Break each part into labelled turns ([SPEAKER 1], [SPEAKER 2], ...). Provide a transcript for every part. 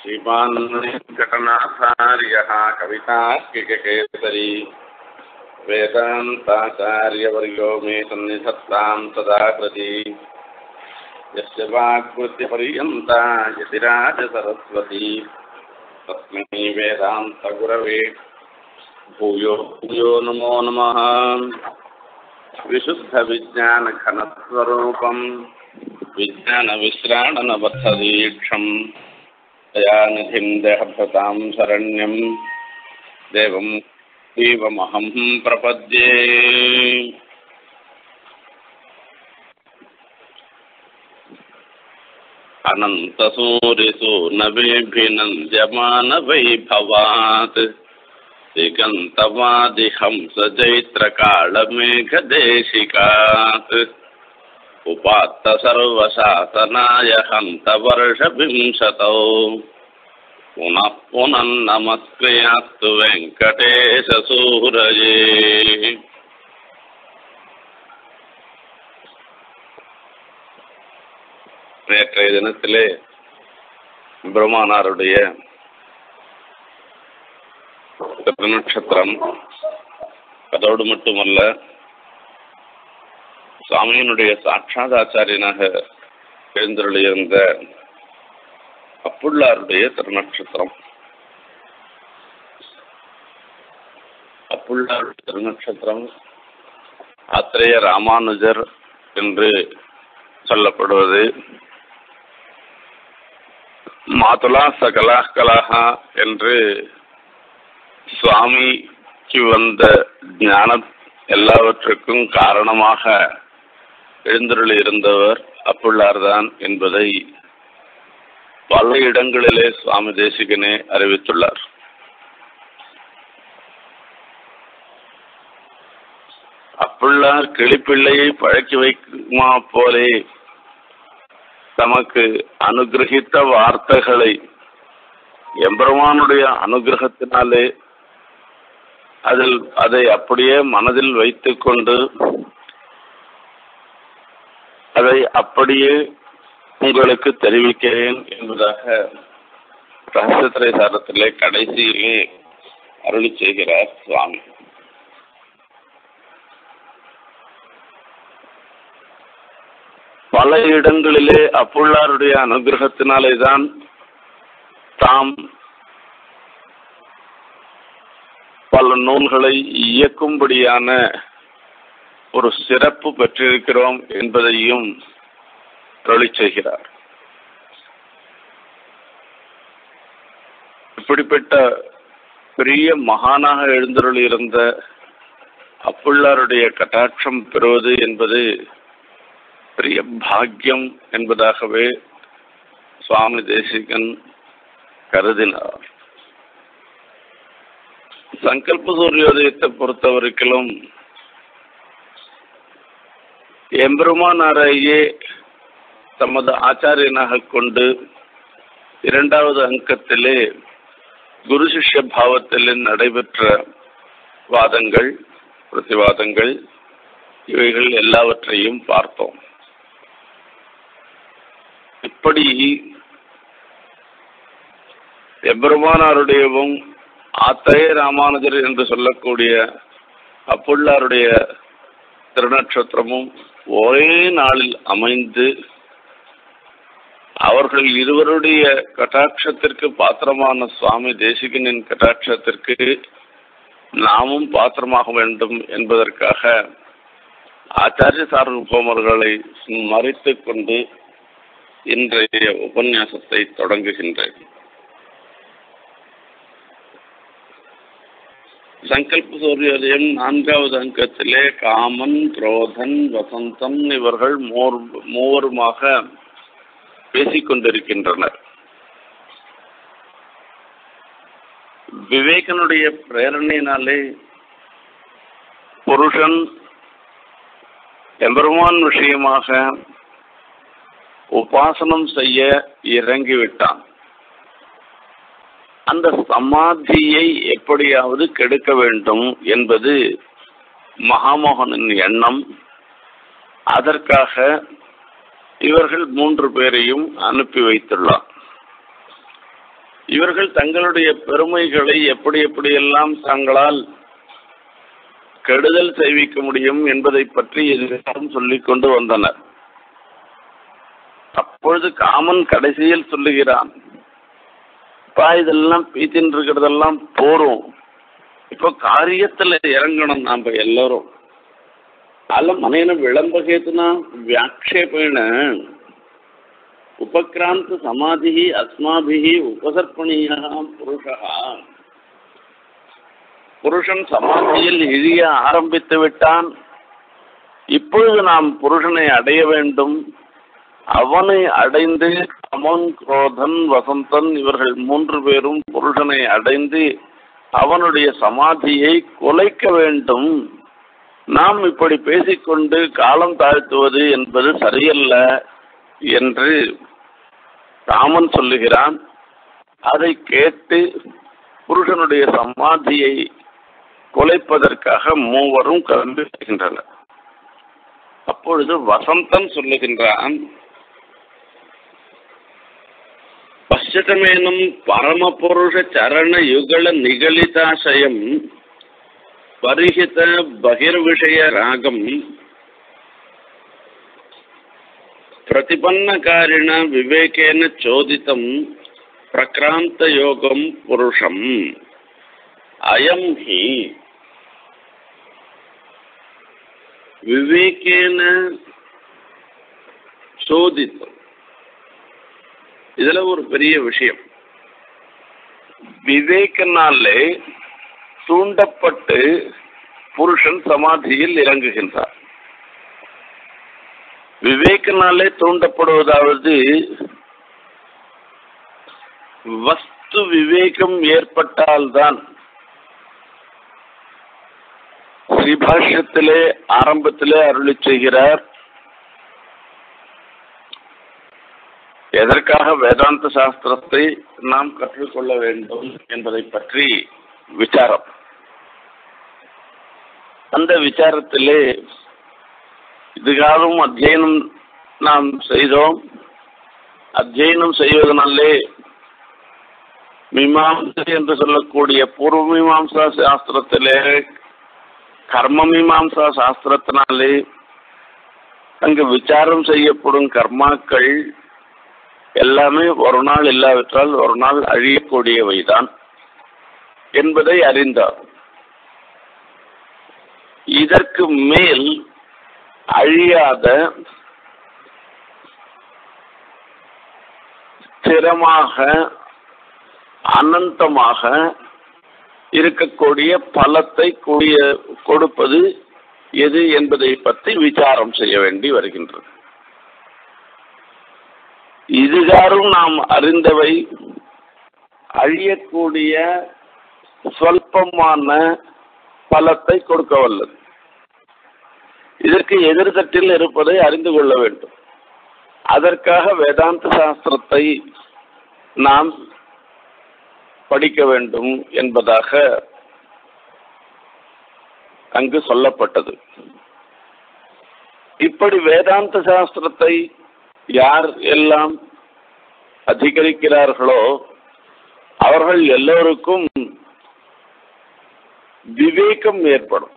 [SPEAKER 1] श्रीमान् घटनाचार्यः कवितार्किककेसरी वेदान्ताचार्यवर्यो मे सन्निधत्तां सदा कृति यस्य वाग्वृत्तिपर्यन्ता यतिराजसरस्वती तस्मै वेदान्तगुरवे भूयो भूयो नमो नमः विशुद्धविज्ञानघनस्वरूपम् विज्ञानविश्राणनबद्धदीक्षम् दयानिधिम् देहभृतां शरण्यम् देवम् देवमहं प्रपद्ये अनन्तसूरिसूनवेऽभिनन्द्यमानवैभवात् दिगन्तवादिहंसचैत्रकालमेघदेशिकात् उपात्त सर्वशासनाय हन्तवर्षविंशतौ पुनः पुनन्नमस्क्रियास्तु वेङ्कटेशसूरये நேற்றைய தினத்திலே பிரம்மானாருடைய திருநட்சத்திரம் அதோடு மட்டுமல்ல சுவாமியினுடைய சாட்சாத் ஆச்சாரியனாக எழுந்தருளியிருந்த அப்புள்ளாருடைய திருநட்சத்திரம் அப்புள்ளாருடைய திருநட்சத்திரம் ஆத்திரேய ராமானுஜர் என்று சொல்லப்படுவது மாதுலா சகலா கலாகா என்று சுவாமிக்கு வந்த ஞானம் எல்லாவற்றுக்கும் காரணமாக எழுந்தருள் இருந்தவர் அப்புள்ளார்தான் என்பதை பல இடங்களிலே சுவாமி தேசிகனே அறிவித்துள்ளார் அப்புள்ளார் கிளிப்பிள்ளையை பழக்கி வைக்குமா போலே தமக்கு அனுகிரகித்த வார்த்தைகளை எம்பெருமானுடைய அனுகிரகத்தினாலே அதில் அதை அப்படியே மனதில் வைத்துக்கொண்டு அதை அப்படியே உங்களுக்கு தெரிவிக்கிறேன் என்பதாக ரகசியத்திரை சாரத்திலே கடைசியிலே அருளி செய்கிறார் சுவாமி பல இடங்களிலே அப்புள்ளாருடைய அனுகிரகத்தினாலே தான் தாம் பல நூல்களை இயக்கும்படியான ஒரு சிறப்பு பெற்றிருக்கிறோம் என்பதையும் தொழில் செய்கிறார் இப்படிப்பட்ட பெரிய மகானாக எழுந்தருள் இருந்த அப்புள்ளாருடைய கட்டாட்சம் பெறுவது என்பது பெரிய பாக்கியம் என்பதாகவே சுவாமி தேசிகன் கருதினார் சங்கல்ப சூரியோதயத்தை பொறுத்தவரைக்கிலும் எம்பெருமானாரையே தமது ஆச்சாரியனாக கொண்டு இரண்டாவது அங்கத்திலே குரு சிஷ்ய பாவத்திலே நடைபெற்ற வாதங்கள் பிரதிவாதங்கள் இவைகள் எல்லாவற்றையும் பார்த்தோம் இப்படி எம்பெருமானாருடையவும் ஆத்தைய ராமானுஜர் என்று சொல்லக்கூடிய அப்புள்ளாருடைய திருநட்சத்திரமும் ஒரே நாளில் அமைந்து அவர்கள் இருவருடைய கட்டாட்சத்திற்கு பாத்திரமான சுவாமி தேசிகனின் கட்டாட்சத்திற்கு நாமும் பாத்திரமாக வேண்டும் என்பதற்காக ஆச்சாரிய சார்போமர்களை மறைத்து கொண்டு இன்றைய உபன்யாசத்தை தொடங்குகின்றேன் சங்கல்ப சூரியோதயம் நான்காவது அங்கத்திலே காமன் குரோதன் வசந்தன் இவர்கள் மோர் மூவருமாக பேசிக்கொண்டிருக்கின்றனர் விவேகனுடைய பிரேரணையினாலே புருஷன் எம்பெருமான் விஷயமாக உபாசனம் செய்ய இறங்கிவிட்டான் அந்த சமாதியை எப்படியாவது கெடுக்க வேண்டும் என்பது மகாமோகனின் எண்ணம் அதற்காக இவர்கள் மூன்று பேரையும் அனுப்பி வைத்துள்ளார் இவர்கள் தங்களுடைய பெருமைகளை எப்படி எப்படியெல்லாம் தங்களால் கெடுதல் செய்விக்க முடியும் என்பதை பற்றி எதிர்காலம் சொல்லிக் கொண்டு வந்தனர் அப்பொழுது காமன் கடைசியில் சொல்லுகிறான் பா இதெல்லாம் பீத்தின் இருக்கிறதெல்லாம் போறோம் இப்போ காரியத்துல இறங்கணும் நாம எல்லாரும் ಅಲ್ಲ ಮನೇನ ವಿಳಂಬಹೇತುನ ವ್ಯಾಕ್ಷೇಪೇಣ ಉಪಕ್ರಾಂತ ಸಮಾಧಿ ಅಸ್ಮಾಭಿ ಉಪಸರ್ಪಣೀಯ ಪುರುಷ புருஷன் சமாதியில் இழிய ஆரம்பித்து விட்டான் இப்பொழுது நாம் புருஷனை அடைய வேண்டும் அவனை அடைந்து அமன் குரோதன் வசந்தன் இவர்கள் மூன்று பேரும் புருஷனை அடைந்து அவனுடைய சமாதியை கொலைக்க வேண்டும் நாம் இப்படி பேசிக்கொண்டு காலம் தாழ்த்துவது என்பது சரியல்ல என்று ராமன் சொல்லுகிறான் அதை கேட்டு புருஷனுடைய சமாதியை கொலைப்பதற்காக மூவரும் கிளம்பி வருகின்றனர் அப்பொழுது வசந்தன் சொல்லுகின்றான் பశ్యతమేనం பரமபுருஷ சரண யுகல நிகழிதாசயம் பரிஹித பகிர்விஷய ராகம் பிரதிபன்னகாரிண விவேகேன சோதிதம் பிரக்ராந்த யோகம் புருஷம் அயம் ஹி விவேகேன சோதித்தம் இதுல ஒரு பெரிய விஷயம் விவேகனாலே தூண்டப்பட்டு புருஷன் சமாதியில் இறங்குகின்றார் விவேகனாலே தூண்டப்படுவதாவது வஸ்து விவேகம் ஏற்பட்டால்தான் ஸ்ரீபாஷ்யத்திலே ஆரம்பத்திலே அருளி செய்கிறார் எதற்காக வேதாந்த சாஸ்திரத்தை நாம் கற்றுக்கொள்ள வேண்டும் என்பதை பற்றி விசாரம் அந்த விசாரத்திலே இதுகாலும் அத்தியனம் நாம் செய்தோம் அத்தியனம் செய்வதனாலே மீமாம்சை என்று சொல்லக்கூடிய பூர்வ மீமாம்சா சாஸ்திரத்திலே கர்ம மீமாம்சா சாஸ்திரத்தினாலே அங்கு விசாரம் செய்யப்படும் கர்மாக்கள் எல்லாமே ஒரு நாள் இல்லாவிட்டால் ஒரு நாள் அழியக்கூடியவைதான் என்பதை அறிந்தார் இதற்கு மேல் அழியாத ஸ்திரமாக அனந்தமாக இருக்கக்கூடிய பலத்தை கூடிய கொடுப்பது எது என்பதை பற்றி விசாரம் செய்ய வேண்டி வருகின்றது இதுகாரும் நாம் அறிந்தவை அழியக்கூடிய சொல்பமான பலத்தை கொடுக்க வல்லது இதற்கு எதிர்தட்டில் இருப்பதை அறிந்து கொள்ள வேண்டும் அதற்காக வேதாந்த சாஸ்திரத்தை நாம் படிக்க வேண்டும் என்பதாக அங்கு சொல்லப்பட்டது இப்படி வேதாந்த சாஸ்திரத்தை யார் எல்லாம் அதிகரிக்கிறார்களோ அவர்கள் எல்லோருக்கும் விவேகம் ஏற்படும்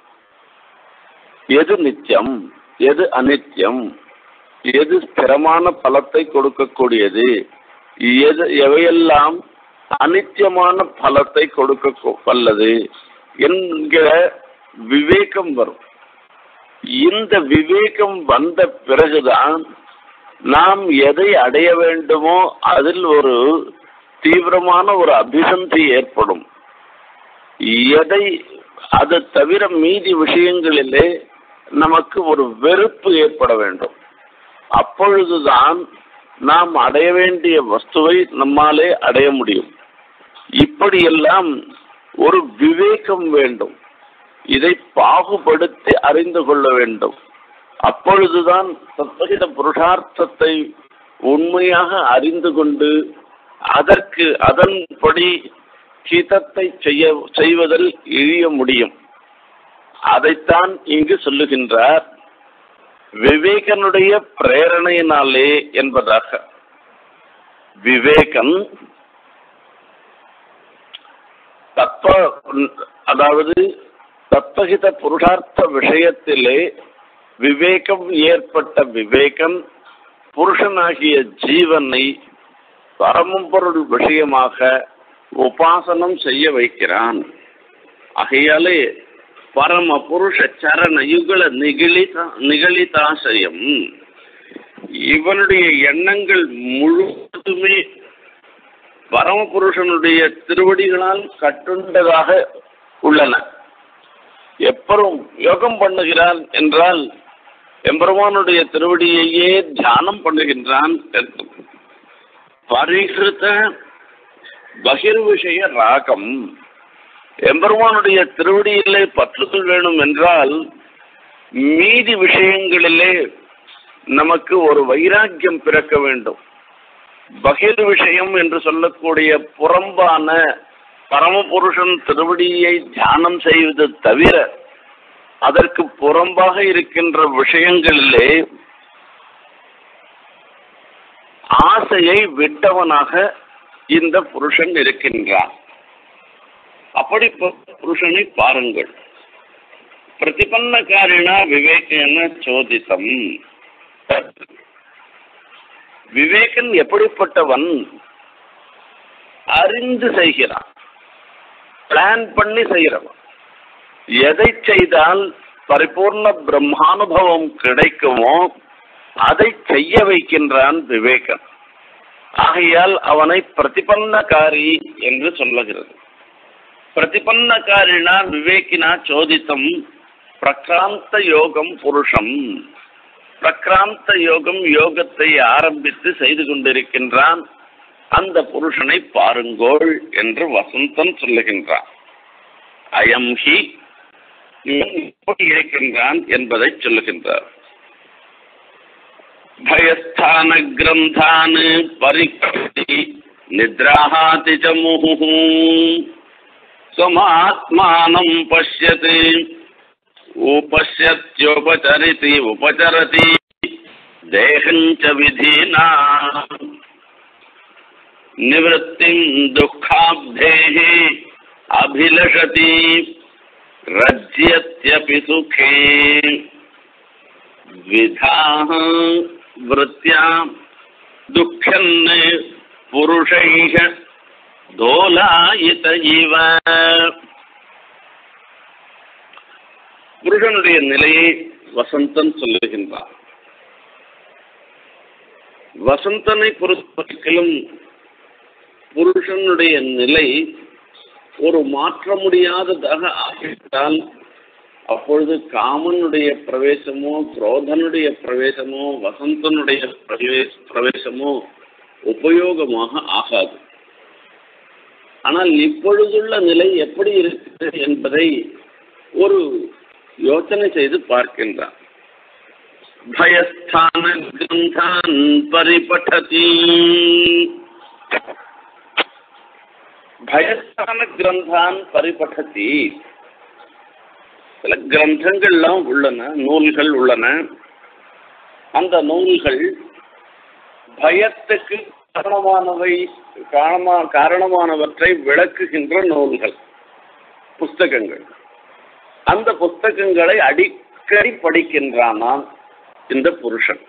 [SPEAKER 1] எது நித்தியம் எது அனித்தியம் எது ஸ்திரமான பலத்தை கொடுக்கக்கூடியது எது எவையெல்லாம் அனித்தியமான பலத்தை கொடுக்க வல்லது என்கிற விவேகம் வரும் இந்த விவேகம் வந்த பிறகுதான் நாம் எதை அடைய வேண்டுமோ அதில் ஒரு தீவிரமான ஒரு அபிசந்தி ஏற்படும் எதை அது தவிர மீதி விஷயங்களிலே நமக்கு ஒரு வெறுப்பு ஏற்பட வேண்டும் அப்பொழுதுதான் நாம் அடைய வேண்டிய வஸ்துவை நம்மாலே அடைய முடியும் இப்படியெல்லாம் ஒரு விவேகம் வேண்டும் இதை பாகுபடுத்தி அறிந்து கொள்ள வேண்டும் அப்பொழுதுதான் தத்வகித புருஷார்த்தத்தை உண்மையாக அறிந்து கொண்டு அதற்கு அதன்படி ஹிதத்தை செய்ய செய்வதில் இழிய முடியும் அதைத்தான் இங்கு சொல்லுகின்றார் விவேகனுடைய பிரேரணையினாலே என்பதாக விவேகன் தத்துவ அதாவது தத்துவகித புருஷார்த்த விஷயத்திலே விவேகம் ஏற்பட்ட விவேகம் புருஷனாகிய ஜீவனை பரமபொருள் விஷயமாக உபாசனம் செய்ய வைக்கிறான் ஆகையாலே பரம புருஷ சரண யுகல நிகழிதா நிகழிதாசயம் இவனுடைய எண்ணங்கள் முழுவதுமே பரமபுருஷனுடைய திருவடிகளால் கட்டுண்டதாக உள்ளன எப்பரும் யோகம் பண்ணுகிறான் என்றால் எம்பெருமானுடைய திருவடியையே தியானம் பண்ணுகின்றான் பரிகிருத பகிர்விஷய ராகம் எம்பெருமானுடைய திருவடியிலே பற்றுதல் வேணும் என்றால் மீதி விஷயங்களிலே நமக்கு ஒரு வைராக்கியம் பிறக்க வேண்டும் பகிர் விஷயம் என்று சொல்லக்கூடிய புறம்பான பரமபுருஷன் திருவடியை தியானம் செய்வது தவிர அதற்கு புறம்பாக இருக்கின்ற விஷயங்களிலே ஆசையை விட்டவனாக இந்த புருஷன் இருக்கின்றான் அப்படி புருஷனை பாருங்கள் பிரதிபன்னகாரிணா விவேகன சோதித்தம் விவேகன் எப்படிப்பட்டவன் அறிந்து செய்கிறான் பிளான் பண்ணி செய்கிறவன் எதை செய்தால் பரிபூர்ண பிரம்மானுபவம் கிடைக்குமோ அதை செய்ய வைக்கின்றான் விவேகன் ஆகையால் அவனை பிரதிபன்னகாரி என்று சொல்லுகிறது பிரதிபன்னகாரினா விவேகினா சோதித்தம் பிரக்ராந்த யோகம் புருஷம் பிரக்ராந்த யோகம் யோகத்தை ஆரம்பித்து செய்து கொண்டிருக்கின்றான் அந்த புருஷனை பாருங்கோள் என்று வசந்தன் சொல்லுகின்றான் அயம் ஹி எப்படி இருக்கின்றான் என்பதை சொல்லுகின்றார் பயஸ்தான கிரந்தான் பரிகி நித்ராஹாதி ச முஹு स्वमात्मानं पश्यति उपश्यत्योपचरिति उपचरति देहं च विधिना निवृत्तिं दुःखाब्धेः अभिलषति रज्यत्यपि सुखे द्विधाः वृत्त्या दुःखन् पुरुषैः தோலாயித இவ புருஷனுடைய நிலையை வசந்தன் சொல்லுகின்றான் வசந்தனை பொறுத்தவரைக்கிலும் புருஷனுடைய நிலை ஒரு மாற்ற முடியாததாக ஆகிவிட்டால் அப்பொழுது காமனுடைய பிரவேசமோ குரோதனுடைய பிரவேசமோ வசந்தனுடைய பிரவேச பிரவேசமோ உபயோகமாக ஆகாது ஆனால் இப்பொழுதுள்ள நிலை எப்படி இருக்கிறது என்பதை ஒரு யோசனை செய்து பார்க்கின்றான் பயஸ்தான கிரந்தான் பரிபட்டதி பயஸ்தான கிரந்தான் பரிபட்டதி சில கிரந்தங்கள்லாம் உள்ளன நூல்கள் உள்ளன அந்த நூல்கள் பயத்துக்கு காரணமானவை காரணமா காரணமானவற்றை விளக்குகின்ற நூல்கள் புஸ்தகங்கள் அந்த புஸ்தகங்களை அடிக்கடி படிக்கின்றானாம் இந்த புருஷன்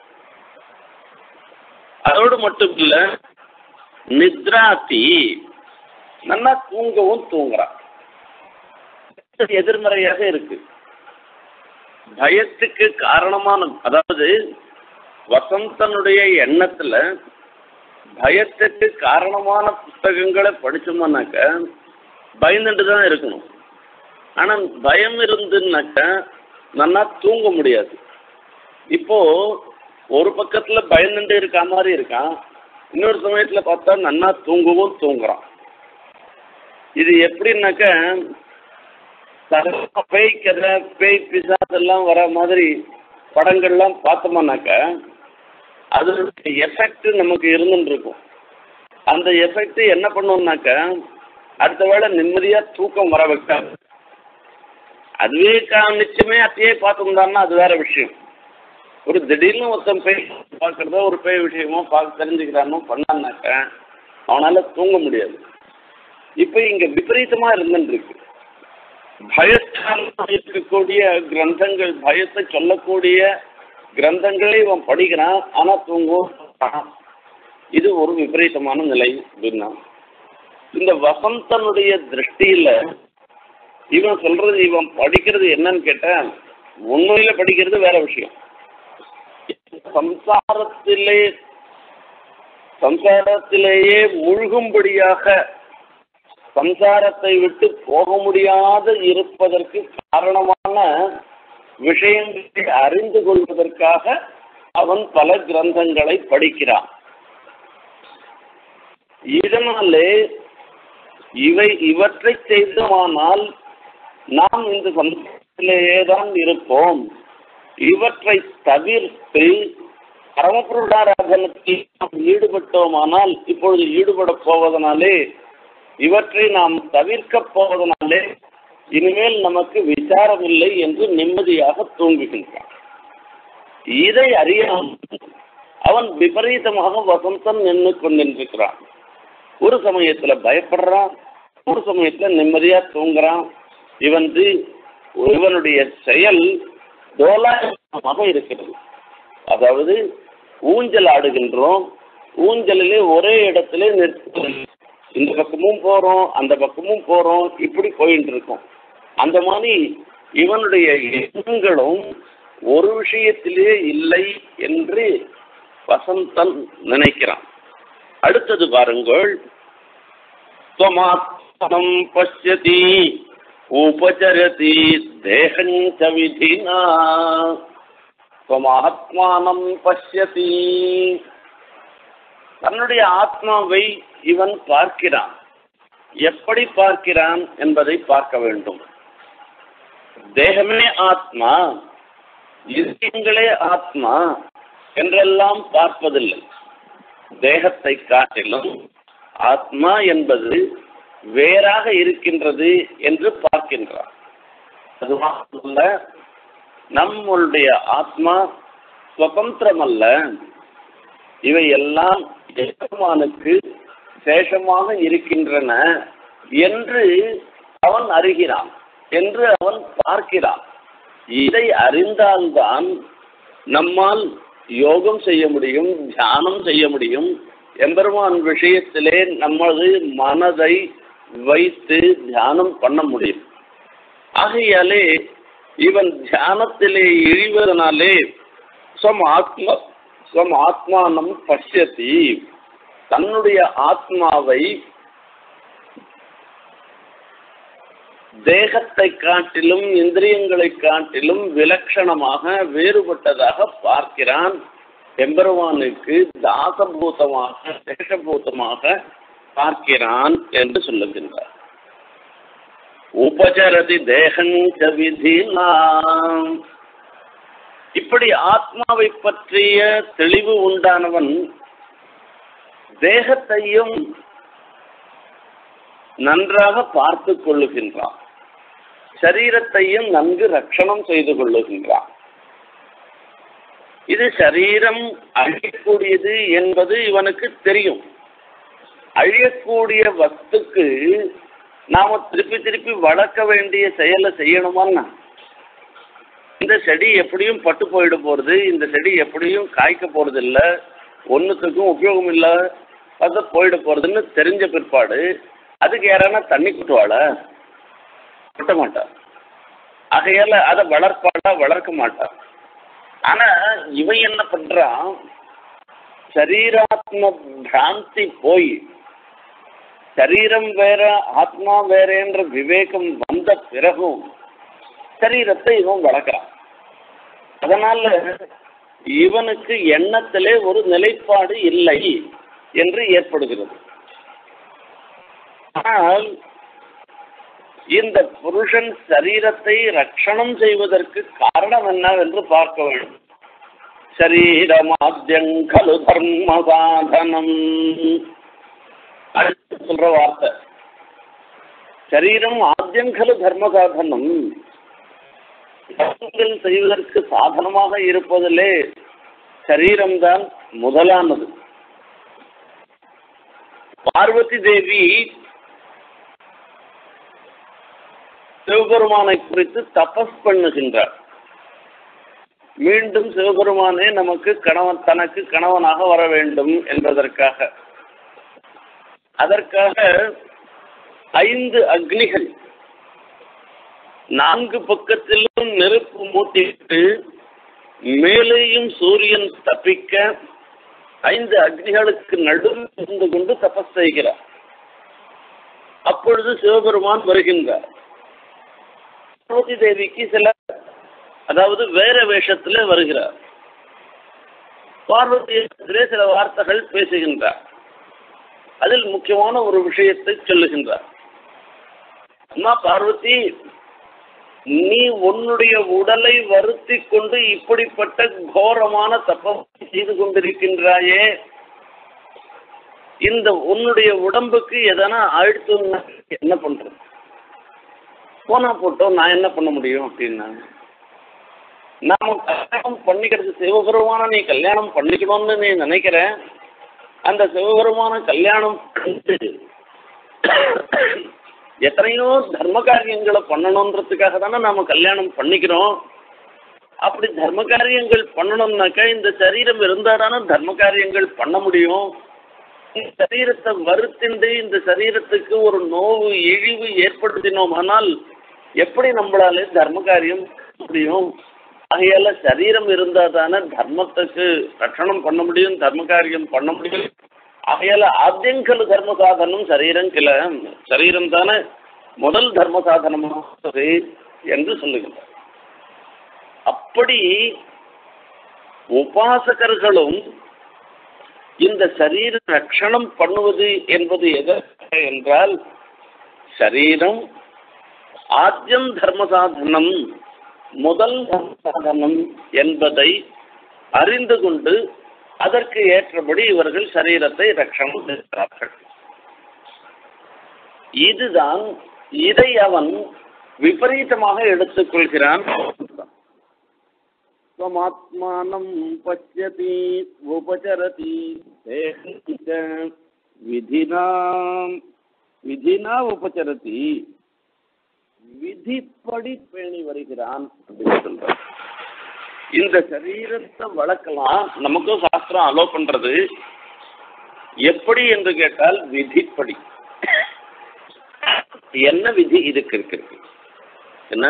[SPEAKER 1] அதோடு மட்டும் இல்ல நித்ராத்தி நல்லா தூங்கவும் தூங்குறான் எதிர்மறையாக இருக்கு பயத்துக்கு காரணமான அதாவது வசந்தனுடைய எண்ணத்துல பயத்துக்கு காரணமான புஸ்தகங்களை படிச்சோம்னாக்க பயந்துட்டு தான் இருக்கணும் ஆனால் பயம் இருந்துன்னாக்க நல்லா தூங்க முடியாது இப்போ ஒரு பக்கத்துல பயந்துட்டு இருக்க மாதிரி இருக்கான் இன்னொரு சமயத்துல பார்த்தா நன்னா தூங்கவும் தூங்குறான் இது எப்படின்னாக்க சகஜமா பேய் கதை பேய் பிசாசெல்லாம் வர மாதிரி படங்கள்லாம் பார்த்தோம்னாக்க அதனுடைய எஃபெக்ட் நமக்கு இருந்துட்டு இருக்கும் அந்த எஃபெக்ட் என்ன பண்ணுவோம்னாக்க அடுத்த வேளை நிம்மதியாக தூக்கம் வர வைக்காது அதுவே கா நிச்சயமே அத்தையே பார்த்துருந்தான்னா அது வேற விஷயம் ஒரு திடீர்னு ஒருத்தன் பேய் பார்க்குறதோ ஒரு பேய் விஷயமோ பார்க்க தெரிஞ்சுக்கிறானோ பண்ணான்னாக்க அவனால் தூங்க முடியாது இப்ப இங்க விபரீதமா இருந்துருக்கு பயத்தால் இருக்கக்கூடிய கிரந்தங்கள் பயத்தை சொல்லக்கூடிய கிரந்தங்களே இவன் படிக்கிறான் ஆனா தூங்குவான் இது ஒரு விபரீதமான நிலை அப்படின்னா இந்த வசந்தனுடைய திருஷ்டியில இவன் சொல்றது இவன் படிக்கிறது என்னன்னு கேட்டா உண்மையில படிக்கிறது வேற விஷயம் சம்சாரத்திலே சம்சாரத்திலேயே மூழ்கும்படியாக சம்சாரத்தை விட்டு போக முடியாத இருப்பதற்கு காரணமான விஷயங்களை அறிந்து கொள்வதற்காக அவன் பல கிரந்தங்களை படிக்கிறான் இதனாலே இவை இவற்றை செய்தோமானால் நாம் இந்த சம்சாரத்திலேயே தான் இருப்போம் இவற்றை தவிர்த்து பரமபுருடாராதனத்தில் நாம் ஈடுபட்டோமானால் இப்பொழுது ஈடுபட போவதனாலே இவற்றை நாம் தவிர்க்க போவதனாலே இனிமேல் நமக்கு விசாரம் இல்லை என்று நிம்மதியாக தூங்குகின்றான் இதை அறியாமல் அவன் விபரீதமாக வசந்தம் நின்று கொண்டிருக்கிறான் ஒரு சமயத்துல பயப்படுறான் ஒரு சமயத்துல நிம்மதியா தூங்குறான் இவன் இவனுடைய செயல் தோலாயமாக இருக்கிறது அதாவது ஊஞ்சல் ஆடுகின்றோம் ஊஞ்சலிலே ஒரே இடத்துல நிற்க இந்த பக்கமும் போறோம் அந்த பக்கமும் போறோம் இப்படி போயிட்டு இருக்கோம் அந்த மாதிரி இவனுடைய எண்ணங்களும் ஒரு விஷயத்திலே இல்லை என்று வசந்தன் நினைக்கிறான் அடுத்தது பாருங்கள் त्वमात्मनं पश्यति उपचरति देहञ्च विधिना त्वमात्मानं பஷ்யதி தன்னுடைய ஆத்மாவை இவன் பார்க்கிறான் எப்படி பார்க்கிறான் என்பதை பார்க்க வேண்டும் தேகமே ஆத்மா இந்தியங்களே ஆத்மா என்றெல்லாம் பார்ப்பதில்லை தேகத்தை காட்டிலும் ஆத்மா என்பது வேறாக இருக்கின்றது என்று பார்க்கின்றார் அது மட்டுமல்ல நம்மளுடைய ஆத்மா சுதந்திரம் அல்ல இவை எல்லாம் எஜமானுக்கு சேஷமாக இருக்கின்றன என்று அவன் அறிகிறான் என்று அவன் பார்க்கிறான் இதை அறிந்தால்தான் நம்மால் யோகம் செய்ய முடியும் தியானம் செய்ய முடியும் எம்பெருமான் விஷயத்திலே நமது மனதை வைத்து தியானம் பண்ண முடியும் ஆகையாலே இவன் தியானத்திலே இழிவதனாலே ஸ்வம் ஆத்மா ஸ்வம் ஆத்மானம் பசியத்தி தன்னுடைய ஆத்மாவை தேகத்தை காட்டிலும் இந்திரியங்களை காட்டிலும் விலட்சணமாக வேறுபட்டதாக பார்க்கிறான் எம்பெருமானுக்கு தாசபூதமாக சேஷபூதமாக பார்க்கிறான் என்று சொல்லுகின்றார் உபச்சரதி தேகஞ்ச விதினா இப்படி ஆத்மாவை பற்றிய தெளிவு உண்டானவன் தேகத்தையும் நன்றாக பார்த்து கொள்ளுகின்றான் சரீரத்தையும் நன்கு ரட்சணம் செய்து கொள்ளுகின்றான் இது சரீரம் அழியக்கூடியது என்பது இவனுக்கு தெரியும் அழியக்கூடிய வஸ்துக்கு நாம திருப்பி திருப்பி வளர்க்க வேண்டிய செயலை செய்யணுமான்னா இந்த செடி எப்படியும் பட்டு போயிட போறது இந்த செடி எப்படியும் காய்க்க போறது இல்ல ஒன்றுத்துக்கும் உபயோகம் இல்லை அது போயிட போறதுன்னு தெரிஞ்ச பிற்பாடு அதுக்கு யாரானா தண்ணி கொட்டுவாள கொட்ட மாட்டா ஆகையால அதை வளர்ப்பாளா வளர்க்க மாட்டா ஆனா இவன் என்ன பண்றான் சரீராத்ம பிராந்தி போய் சரீரம் வேற ஆத்மா வேறேன்ற விவேகம் வந்த பிறகும் சரீரத்தை இவன் வளர்க்குறான் அதனால இவனுக்கு எண்ணத்திலே ஒரு நிலைப்பாடு இல்லை என்று ஏற்படுகிறது ஆனால் இந்த புருஷன் சரீரத்தை ரட்சணம் செய்வதற்கு காரணம் என்னவென்று பார்க்க வேண்டும் சரீரமாத்தியங்கலு தர்ம சாதனம் அடுத்து சொல்ற வார்த்தை சரீரம் ஆத்தியங்கலு தர்ம சாதனம் தர்மங்கள் செய்வதற்கு சாதனமாக இருப்பதிலே சரீரம்தான் முதலானது பார்வதி தேவி சிவபெருமானை குறித்து தபஸ் பண்ணுகின்றார் மீண்டும் சிவபெருமானே நமக்கு கணவன் தனக்கு கணவனாக வர வேண்டும் என்பதற்காக அதற்காக ஐந்து அக்னிகள் நான்கு பக்கத்திலும் நெருப்பு மூட்டிட்டு மேலேயும் சூரியன் தப்பிக்க ஐந்து அக்னிகளுக்கு நடுவில் இருந்து கொண்டு தபஸ் செய்கிறார் அப்பொழுது சிவபெருமான் வருகின்றார் பார்வதி தேவிக்கு சில அதாவது வேற வேஷத்திலே வருகிறார் பார்வதியிடத்திலே சில வார்த்தைகள் பேசுகின்றார் அதில் முக்கியமான ஒரு விஷயத்தை சொல்லுகின்றார் அம்மா பார்வதி நீ உன்னுடைய உடலை வருத்தி கொண்டு இப்படிப்பட்ட கோரமான தப்பத்தை செய்து கொண்டிருக்கின்றாயே இந்த உன்னுடைய உடம்புக்கு எதனா ஆயிடுத்துன்னா என்ன பண்றது போனா போட்டோம் நான் என்ன பண்ண முடியும் அப்படின்னா நாம கல்யாணம் பண்ணிக்கிறது சிவபெருமான நீ கல்யாணம் பண்ணிக்கணும்னு நீ நினைக்கிற அந்த சிவபெருமான கல்யாணம் பண்ணிட்டு எத்தனையோ தர்ம காரியங்களை பண்ணணுன்றதுக்காக தானே நாம கல்யாணம் பண்ணிக்கிறோம் அப்படி தர்ம காரியங்கள் பண்ணணும்னாக்கா இந்த சரீரம் இருந்தால் தானே தர்ம காரியங்கள் பண்ண முடியும் இந்த சரீரத்தை வருத்திண்டு இந்த சரீரத்துக்கு ஒரு நோவு இழிவு ஏற்படுத்தினோமானால் எப்படி நம்மளால தர்ம காரியம் பண்ண முடியும் ஆகையால சரீரம் இருந்தால் தானே தர்மத்துக்கு ரட்சணம் பண்ண முடியும் தர்ம காரியம் பண்ண முடியும் ஆகையால ஆத்தியங்கல் தர்ம சாதனம் சரீரம் கிள சரீரம் தானே முதல் தர்ம சாதனமாக என்று சொல்லுகின்றார் அப்படி உபாசகர்களும் இந்த சரீர ரட்சணம் பண்ணுவது என்பது எதற்காக என்றால் சரீரம் ஆத்தியம் தர்ம சாதனம் முதல் தர்ம சாதனம் என்பதை அறிந்து கொண்டு அதற்கு ஏற்றபடி இவர்கள் சரீரத்தை ரட்சணம் செய்கிறார்கள் இதுதான் இதை அவன் விபரீதமாக எடுத்துக்கொள்கிறான் ஸ்வமாத்மானம் பசியதி உபச்சரதி தேக விதினா விதினா உபச்சரதி விதிப்படி பேணி வருகிறான் அப்படின்னு சொல்றான் இந்த சரீரத்தை வளர்க்கலாம் நமக்கும் சாஸ்திரம் அலோ பண்றது எப்படி என்று கேட்டால் விதிப்படி என்ன விதி இதுக்கு இருக்கு என்ன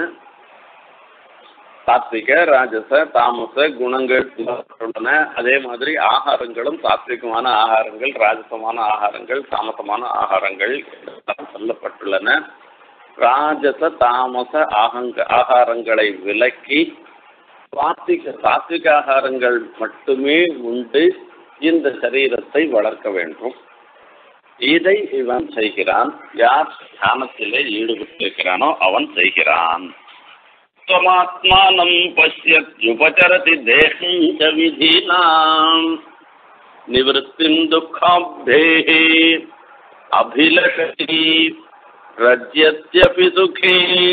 [SPEAKER 1] சாத்விக ராஜச தாமச குணங்கள் உள்ளன அதே மாதிரி ஆகாரங்களும் சாத்விகமான ஆகாரங்கள் ராஜசமான ஆகாரங்கள் தாமசமான ஆகாரங்கள் எல்லாம் சொல்லப்பட்டுள்ளன ராஜச தாமச ஆகங்க ஆகாரங்களை விலக்கி சாத்விக சாத்விக ஆகாரங்கள் மட்டுமே உண்டு இந்த சரீரத்தை வளர்க்க வேண்டும் இதை இவன் செய்கிறான் யார் தியானத்திலே ஈடுபட்டிருக்கிறானோ அவன் செய்கிறான் त्वमात्मानं पश्यत्युपचरति देहं च विधीनाम् निवृत्तिं दुःखाब्धेः अभिलषति रज्यत्यपि सुखी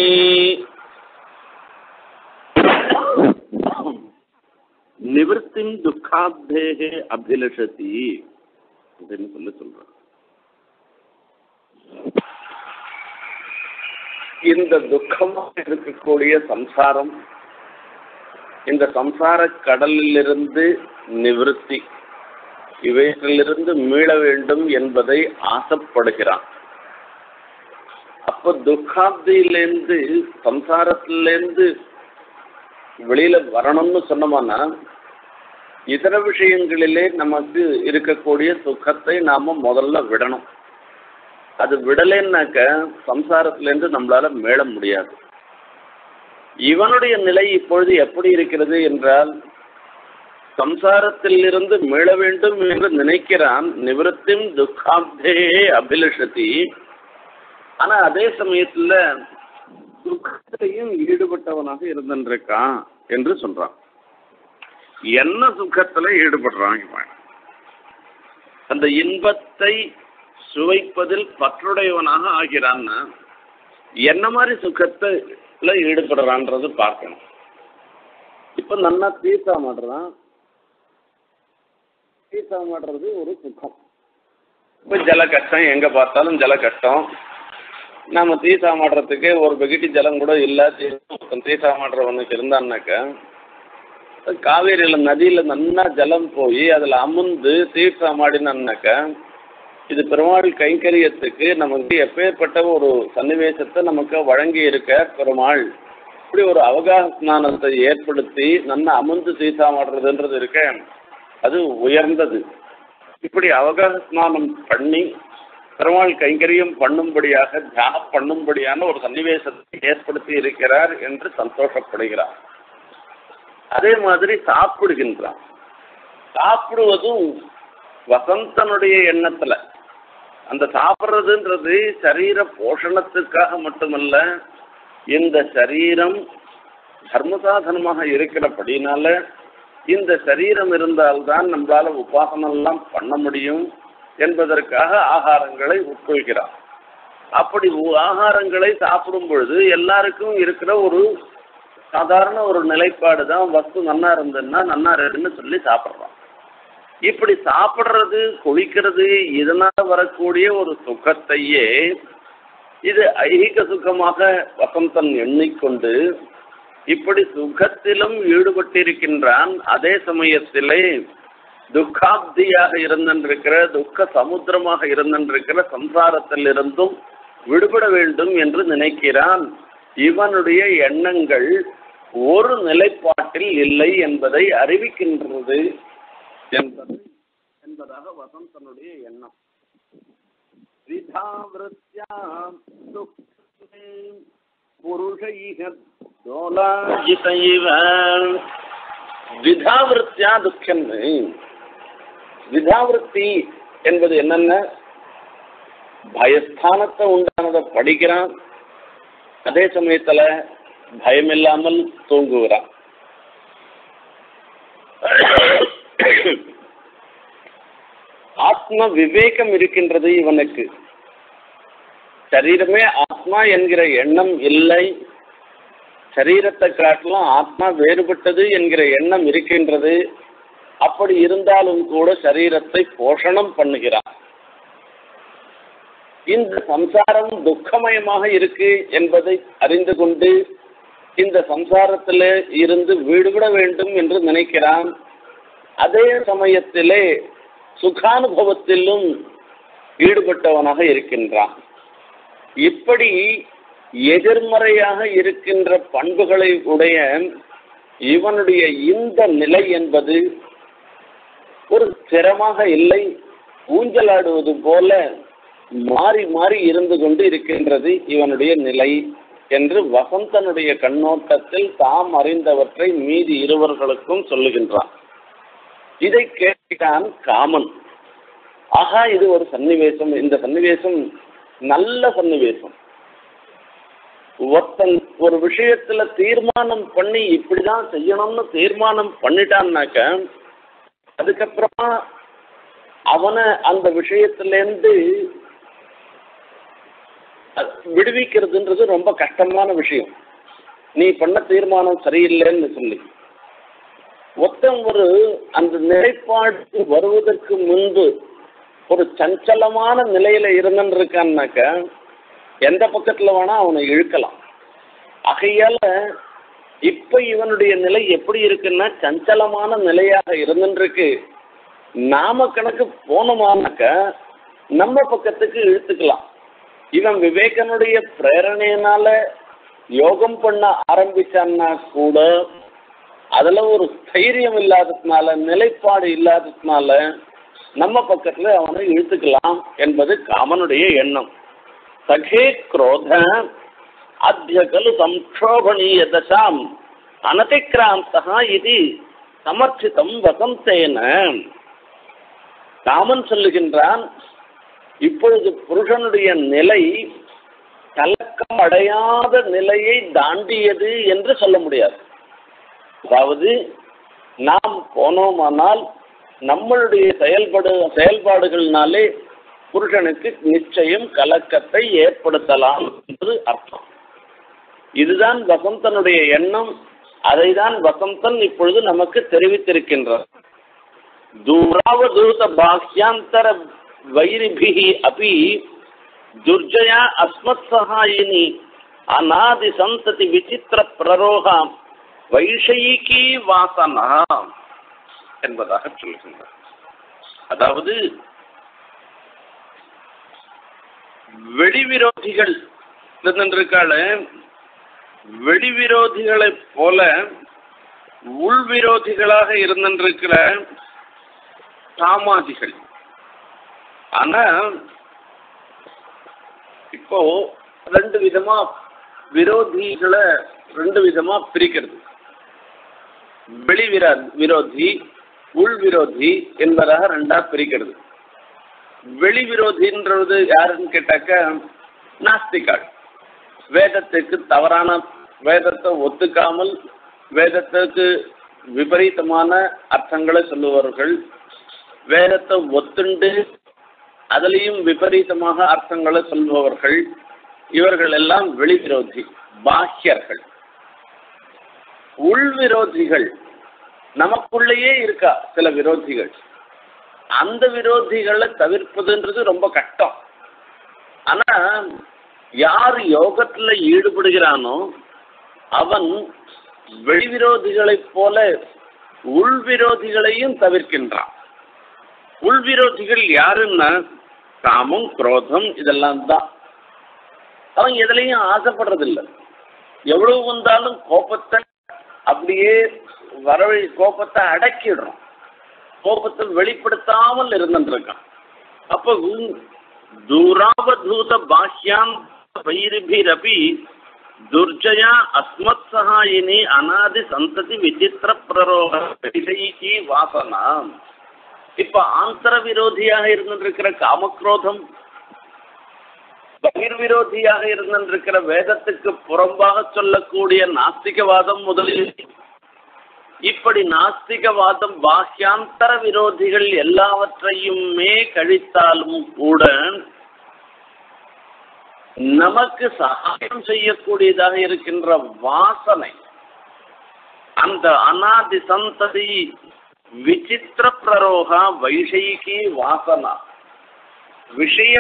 [SPEAKER 1] நிவர்த்திம் துக்காப்தேகே அபிலஷதி அப்படின்னு சொல்லி சொல்றான் இந்த துக்கமாக இருக்கக்கூடிய சம்சாரம் இந்த சம்சார கடலிலிருந்து நிவிருத்தி இவற்றிலிருந்து மீள வேண்டும் என்பதை ஆசைப்படுகிறான் அப்போ துக்காப்தியிலேருந்து சம்சாரத்திலேருந்து வெளியில வரணும்னு சொன்னோம்னா இதர விஷயங்களிலே நமக்கு இருக்கக்கூடிய சுகத்தை நாம முதல்ல விடணும் அது விடலைன்னாக்க சம்சாரத்திலேருந்து நம்மளால மேல முடியாது இவனுடைய நிலை இப்பொழுது எப்படி இருக்கிறது என்றால் சம்சாரத்திலிருந்து மீள வேண்டும் என்று நினைக்கிறான் நிவர்த்திம் துக்காப்தே அபிலஷதி ஆனா அதே சமயத்துல சுகத்தையும் ஈடுபட்டவனாக இருந்திருக்கான் என்று சொல்றான் என்ன சுகத்துல ஈடுபடுறான் இவன் அந்த இன்பத்தை சுவைப்பதில் பற்றுடையவனாக ஆகிறான்னா என்ன மாதிரி சுகத்துல ஈடுபடுறான்றது பார்க்கணும் இப்ப நல்லா தீர்த்தா மாடுறான் தீர்த்தா மாடுறது ஒரு சுகம் இப்ப ஜல கஷ்டம் எங்க பார்த்தாலும் ஜல கஷ்டம் நம்ம தீசா மாடுறதுக்கு ஒரு பக்கெட்டு ஜலம் கூட இல்லை தீசா மாடுறவனுக்கு இருந்தான்னாக்கா காவேரியில் நதியில் நல்லா ஜலம் போய் அதில் அமுந்து தீர்த்தா மாடினான்னாக்கா இது பெருமாள் கைங்கரியத்துக்கு நமக்கு எப்பேற்பட்ட ஒரு சன்னிவேசத்தை நமக்கு வழங்கி இருக்க பெருமாள் இப்படி ஒரு அவகாச ஸ்நானத்தை ஏற்படுத்தி நல்லா அமுந்து தீசா மாடுறதுன்றது இருக்க அது உயர்ந்தது இப்படி அவகாச ஸ்நானம் பண்ணி பெருமாள் கைங்கரியம் பண்ணும்படியாக தியானம் பண்ணும்படியான ஒரு சன்னிவேசத்தை ஏற்படுத்தி இருக்கிறார் என்று சந்தோஷப்படுகிறார் அதே மாதிரி சாப்பிடுகின்றான் சாப்பிடுவதும் வசந்தனுடைய எண்ணத்துல அந்த சாப்பிட்றதுன்றது சரீர போஷணத்துக்காக மட்டுமல்ல இந்த சரீரம் தர்மசாதனமாக இருக்கிறபடினால இந்த சரீரம் இருந்தால்தான் நம்மளால உபாசனெல்லாம் பண்ண முடியும் என்பதற்காக ஆகாரங்களை உட்கொள்கிறார் அப்படி ஆகாரங்களை சாப்பிடும் பொழுது எல்லாருக்கும் இருக்கிற ஒரு சாதாரண ஒரு நிலைப்பாடு தான் வஸ்து நன்னா இருந்ததுன்னா நன்னா இருக்குன்னு சொல்லி சாப்பிட்றோம் இப்படி சாப்பிட்றது குளிக்கிறது இதனால வரக்கூடிய ஒரு சுகத்தையே இது ஐகிக சுகமாக வசந்தன் எண்ணிக்கொண்டு இப்படி சுகத்திலும் ஈடுபட்டிருக்கின்றான் அதே சமயத்திலே துக்காப்தியாக இருந்திருக்கிற துக்க சமுத்திரமாக இருந்திருக்கிற சம்சாரத்திலிருந்தும் விடுபட வேண்டும் என்று நினைக்கிறான் இவனுடைய எண்ணங்கள் ஒரு நிலைப்பாட்டில் இல்லை என்பதை அறிவிக்கின்றது என்பது என்பதாக வசந்தனுடைய எண்ணம் புருஷைக விதாவிருத்தியா துக்கன்னு விதாவிருத்தி என்பது என்னென்ன பயஸ்தானத்தை உண்டானதை படிக்கிறான் அதே சமயத்துல பயம் இல்லாமல் தூங்குகிறான் ஆத்ம விவேகம் இருக்கின்றது இவனுக்கு சரீரமே ஆத்மா என்கிற எண்ணம் இல்லை சரீரத்தை காட்டிலும் ஆத்மா வேறுபட்டது என்கிற எண்ணம் இருக்கின்றது அப்படி இருந்தாலும் கூட சரீரத்தை போஷணம் பண்ணுகிறான் இந்த சம்சாரம் துக்கமயமாக இருக்கு என்பதை அறிந்து கொண்டு இந்த சம்சாரத்திலே இருந்து விடுபட வேண்டும் என்று நினைக்கிறான் அதே சமயத்திலே சுகானுபவத்திலும் ஈடுபட்டவனாக இருக்கின்றான் இப்படி எதிர்மறையாக இருக்கின்ற பண்புகளை உடைய இவனுடைய இந்த நிலை என்பது ஒரு ஸ்திரமாக இல்லை ஊஞ்சலாடுவது போல மாறி மாறி இருந்து கொண்டு இருக்கின்றது இவனுடைய நிலை என்று வசந்தனுடைய கண்ணோட்டத்தில் தாம் அறிந்தவற்றை மீதி இருவர்களுக்கும் சொல்லுகின்றான் இதை கேட்டான் காமன் ஆகா இது ஒரு சன்னிவேசம் இந்த சன்னிவேசம் நல்ல சன்னிவேசம் ஒருத்தன் ஒரு விஷயத்துல தீர்மானம் பண்ணி இப்படிதான் செய்யணும்னு தீர்மானம் பண்ணிட்டான்னாக்க அதுக்கப்புறமா அவனை அந்த விஷயத்திலேருந்து விடுவிக்கிறதுன்றது ரொம்ப கஷ்டமான விஷயம் நீ பண்ண தீர்மானம் சரியில்லைன்னு சொல்லி ஒருத்தன் ஒரு அந்த நிலைப்பாடு வருவதற்கு முன்பு ஒரு சஞ்சலமான நிலையில இருந்துன்னு இருக்கான்னாக்க எந்த பக்கத்துல வேணா அவனை இழுக்கலாம் ஆகையால இப்ப இவனுடைய நிலை எப்படி இருக்குன்னா சஞ்சலமான நிலையாக இருந்துருக்கு நாம கணக்கு போனோமானாக்க நம்ம பக்கத்துக்கு இழுத்துக்கலாம் இவன் விவேகனுடைய பிரேரணையினால யோகம் பண்ண ஆரம்பிச்சான்னா கூட அதுல ஒரு தைரியம் இல்லாததுனால நிலைப்பாடு இல்லாததுனால நம்ம பக்கத்துல அவனை இழுத்துக்கலாம் என்பது காமனுடைய எண்ணம் சகே குரோத அத்திய கலு சம்ஷோபணீய தசாம் அனதிக்ராந்தா இது சமர்த்திதம் வசந்தேன காமன் சொல்லுகின்றான் இப்பொழுது புருஷனுடைய நிலை கலக்கம் அடையாத நிலையை தாண்டியது என்று சொல்ல முடியாது அதாவது நாம் போனோமானால் நம்மளுடைய செயல்படு செயல்பாடுகளினாலே புருஷனுக்கு நிச்சயம் கலக்கத்தை ஏற்படுத்தலாம் என்று அர்த்தம் இதுதான் வசந்தனுடைய எண்ணம் அதை தான் வசந்தன் இப்பொழுது நமக்கு தெரிவித்திருக்கின்றார் தூராவதூத பாஹ்யாந்தர வைரிபிகி அப்பி துர்ஜயா அஸ்மத் சகாயினி அநாதி சந்ததி விசித்திர பிரரோகா வைஷயிகி வாசனா என்பதாக சொல்லுகின்றார் அதாவது வெளிவிரோதிகள் இருந்திருக்கால வெளிவிரோதிகளைப் போல உள்விரோதிகளாக இருந்திருக்கிற காமாதிகள் ஆனா இப்போ ரெண்டு விதமா விரோதிகளை ரெண்டு விதமா பிரிக்கிறது வெளி விரா விரோதி உள் விரோதி என்பதாக ரெண்டா பிரிக்கிறது வெளி விரோதின்றது யாருன்னு கேட்டாக்க நாஸ்திகாள் வேதத்துக்கு தவறான வேதத்தை ஒத்துக்காமல் வேதத்துக்கு விபரீதமான அர்த்தங்களை சொல்லுவார்கள் வேதத்தை ஒத்துண்டு அதிலையும் விபரீதமாக அர்த்தங்களை சொல்பவர்கள் இவர்கள் எல்லாம் வெளிவிரோதி பாஹ்யர்கள் உள்விரோதிகள் நமக்குள்ளேயே இருக்கா சில விரோதிகள் அந்த விரோதிகளை தவிர்ப்பதுன்றது ரொம்ப கஷ்டம் ஆனா யார் யோகத்துல ஈடுபடுகிறானோ அவன் வெளிவிரோதிகளைப் போல உள்விரோதிகளையும் தவிர்க்கின்றான் உள்விரோதிகள் யாருன்னா காமம் குரோதம் இதெல்லாம் தான் அவன் எதுலையும் ஆசைப்படுறதில்லை எவ்வளவு வந்தாலும் கோபத்தை அப்படியே வரவழி கோபத்தை அடக்கிடுறோம் கோபத்தை வெளிப்படுத்தாமல் இருந்துருக்கான் அப்போ தூராவதூத பாஹ்யாம் வைரிபிரபி துர்ஜயா அஸ்மத் சகாயினி அநாதி சந்ததி விசித்திர பிரரோக விஷயி வாசனா இப்ப ஆந்தர விரோதியாக இருந்திருக்கிற காமக்ரோதம் பகிர்விரோதியாக இருந்திருக்கிற வேதத்துக்கு புறம்பாக சொல்லக்கூடிய நாஸ்திகவாதம் முதலில் இப்படி நாஸ்திகவாதம் பாஹ்யாந்தர விரோதிகள் எல்லாவற்றையுமே கழித்தாலும் கூட நமக்கு சகாயம் செய்யக்கூடியதாக இருக்கின்ற வாசனை அந்த அனாதி சந்ததி விசித்திர பிரரோகா வைஷயிகி வாசனா விஷய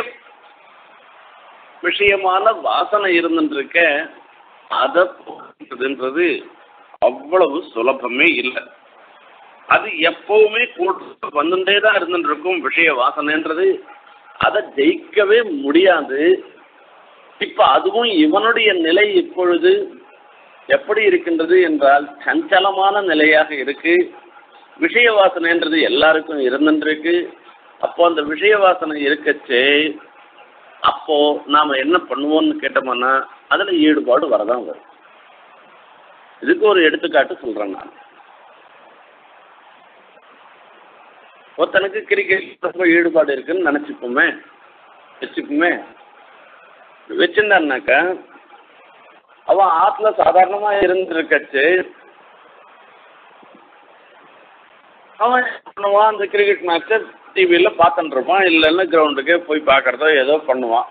[SPEAKER 1] விஷயமான வாசனை இருந்துருக்க அதை போக்குறதுன்றது அவ்வளவு சுலபமே இல்லை அது எப்பவுமே கூட்டு வந்துட்டே தான் இருந்துட்டு இருக்கும் விஷய வாசனைன்றது அதை ஜெயிக்கவே முடியாது இப்ப அதுவும் இவனுடைய நிலை இப்பொழுது எப்படி இருக்கின்றது என்றால் சஞ்சலமான நிலையாக இருக்கு விஷய வாசனைன்றது எல்லாருக்கும் இருந்துருக்கு அப்போ அந்த விஷய வாசனை இருக்கச்சே அப்போ நாம என்ன பண்ணுவோம்னு கேட்டோம்னா அதுல ஈடுபாடு வரதான் வரும் இதுக்கு ஒரு எடுத்துக்காட்டு சொல்றேன் நான் ஒருத்தனுக்கு கிரிக்கெட் ரொம்ப ஈடுபாடு இருக்குன்னு நினைச்சுப்போமே வச்சுப்போமே வச்சிருந்தான்னாக்கா அவன் ஆத்துல சாதாரணமா இருந்திருக்கச்சு அவன் என்ன பண்ணுவான் அந்த கிரிக்கெட் மேட்சை டிவியில் பார்த்துட்டு இருப்பான் இல்லைன்னா கிரவுண்டுக்கே போய் பார்க்கறதோ ஏதோ பண்ணுவான்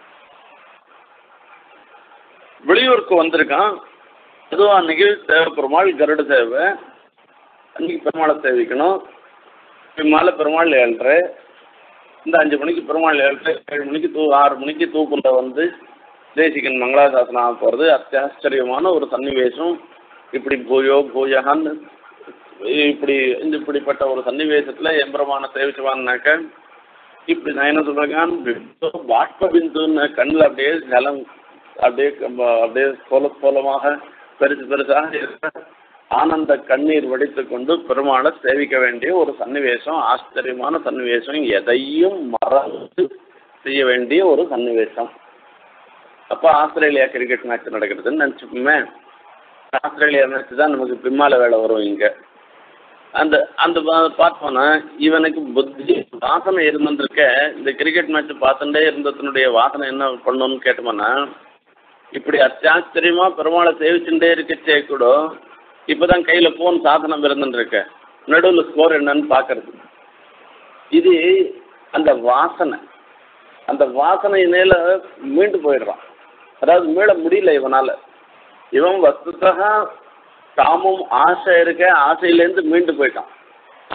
[SPEAKER 1] வெளியூருக்கு வந்திருக்கான் அதுவும் அன்னைக்கு தேவை பெருமாள் கருட சேவை அன்னைக்கு பெருமாளை சேவிக்கணும் பின்னால பெருமாள் ஏழ்ரை இந்த அஞ்சு மணிக்கு பெருமாள் ஏழ்ரை ஏழு மணிக்கு தூ ஆறு மணிக்கு தூக்குள்ள வந்து தேசிகன் மங்களாசாசனம் ஆக போகிறது அத்தியாச்சரியமான ஒரு சன்னிவேசம் இப்படி பூயோ பூயகான்னு இப்படி இந்த இப்படிப்பட்ட ஒரு சன்னிவேசத்தில் எம்பெருமான சேவிச்சுவான்னாக்க இப்படி நான் என்ன சொல்கிறேன் பாஷ்ப பிந்துன்னு கண்ணில் அப்படியே ஜலம் அப்படியே கம்ப- அப்படியே சோல சோலமாக பெருசு பெருசாக இருக்க ஆனந்த கண்ணீர் வடித்து கொண்டு பெருமாளை சேவிக்க வேண்டிய ஒரு சன்னிவேசம் ஆச்சரியமான சன்னிவேசம் எதையும் மறந்து செய்ய வேண்டிய ஒரு சன்னிவேசம் அப்போ ஆஸ்திரேலியா கிரிக்கெட் மேட்ச் நடக்கிறதுன்னு நினச்சிப்போமே ஆஸ்திரேலியா மேட்ச் தான் நமக்கு பின்னால வேலை வரும் இங்கே அந்த அந்த பா- பார்த்தோன்னா இவனுக்கு புத்தி வாசனை இருந்திருக்க இந்த கிரிக்கெட் மேட்ச் பார்த்துட்டே இருந்ததனுடைய வாசனை என்ன பண்ணணும்னு கேட்டோம்னா இப்படி அத்தியாச்சரியமா பெருமாளை சேவிச்சுட்டே இருக்கச்சே கூட இப்பதான் கையில போன் சாதனம் இருந்துட்டு இருக்க நடுவில் ஸ்கோர் என்னன்னு பார்க்கறது இது அந்த வாசனை அந்த வாசனையினால மீண்டு போயிடுறான் அதாவது மீள முடியல இவனால இவன் வஸ்துத்தகா காமம் ஆசை இருக்க ஆசையிலேருந்து மீண்டு போயிட்டான்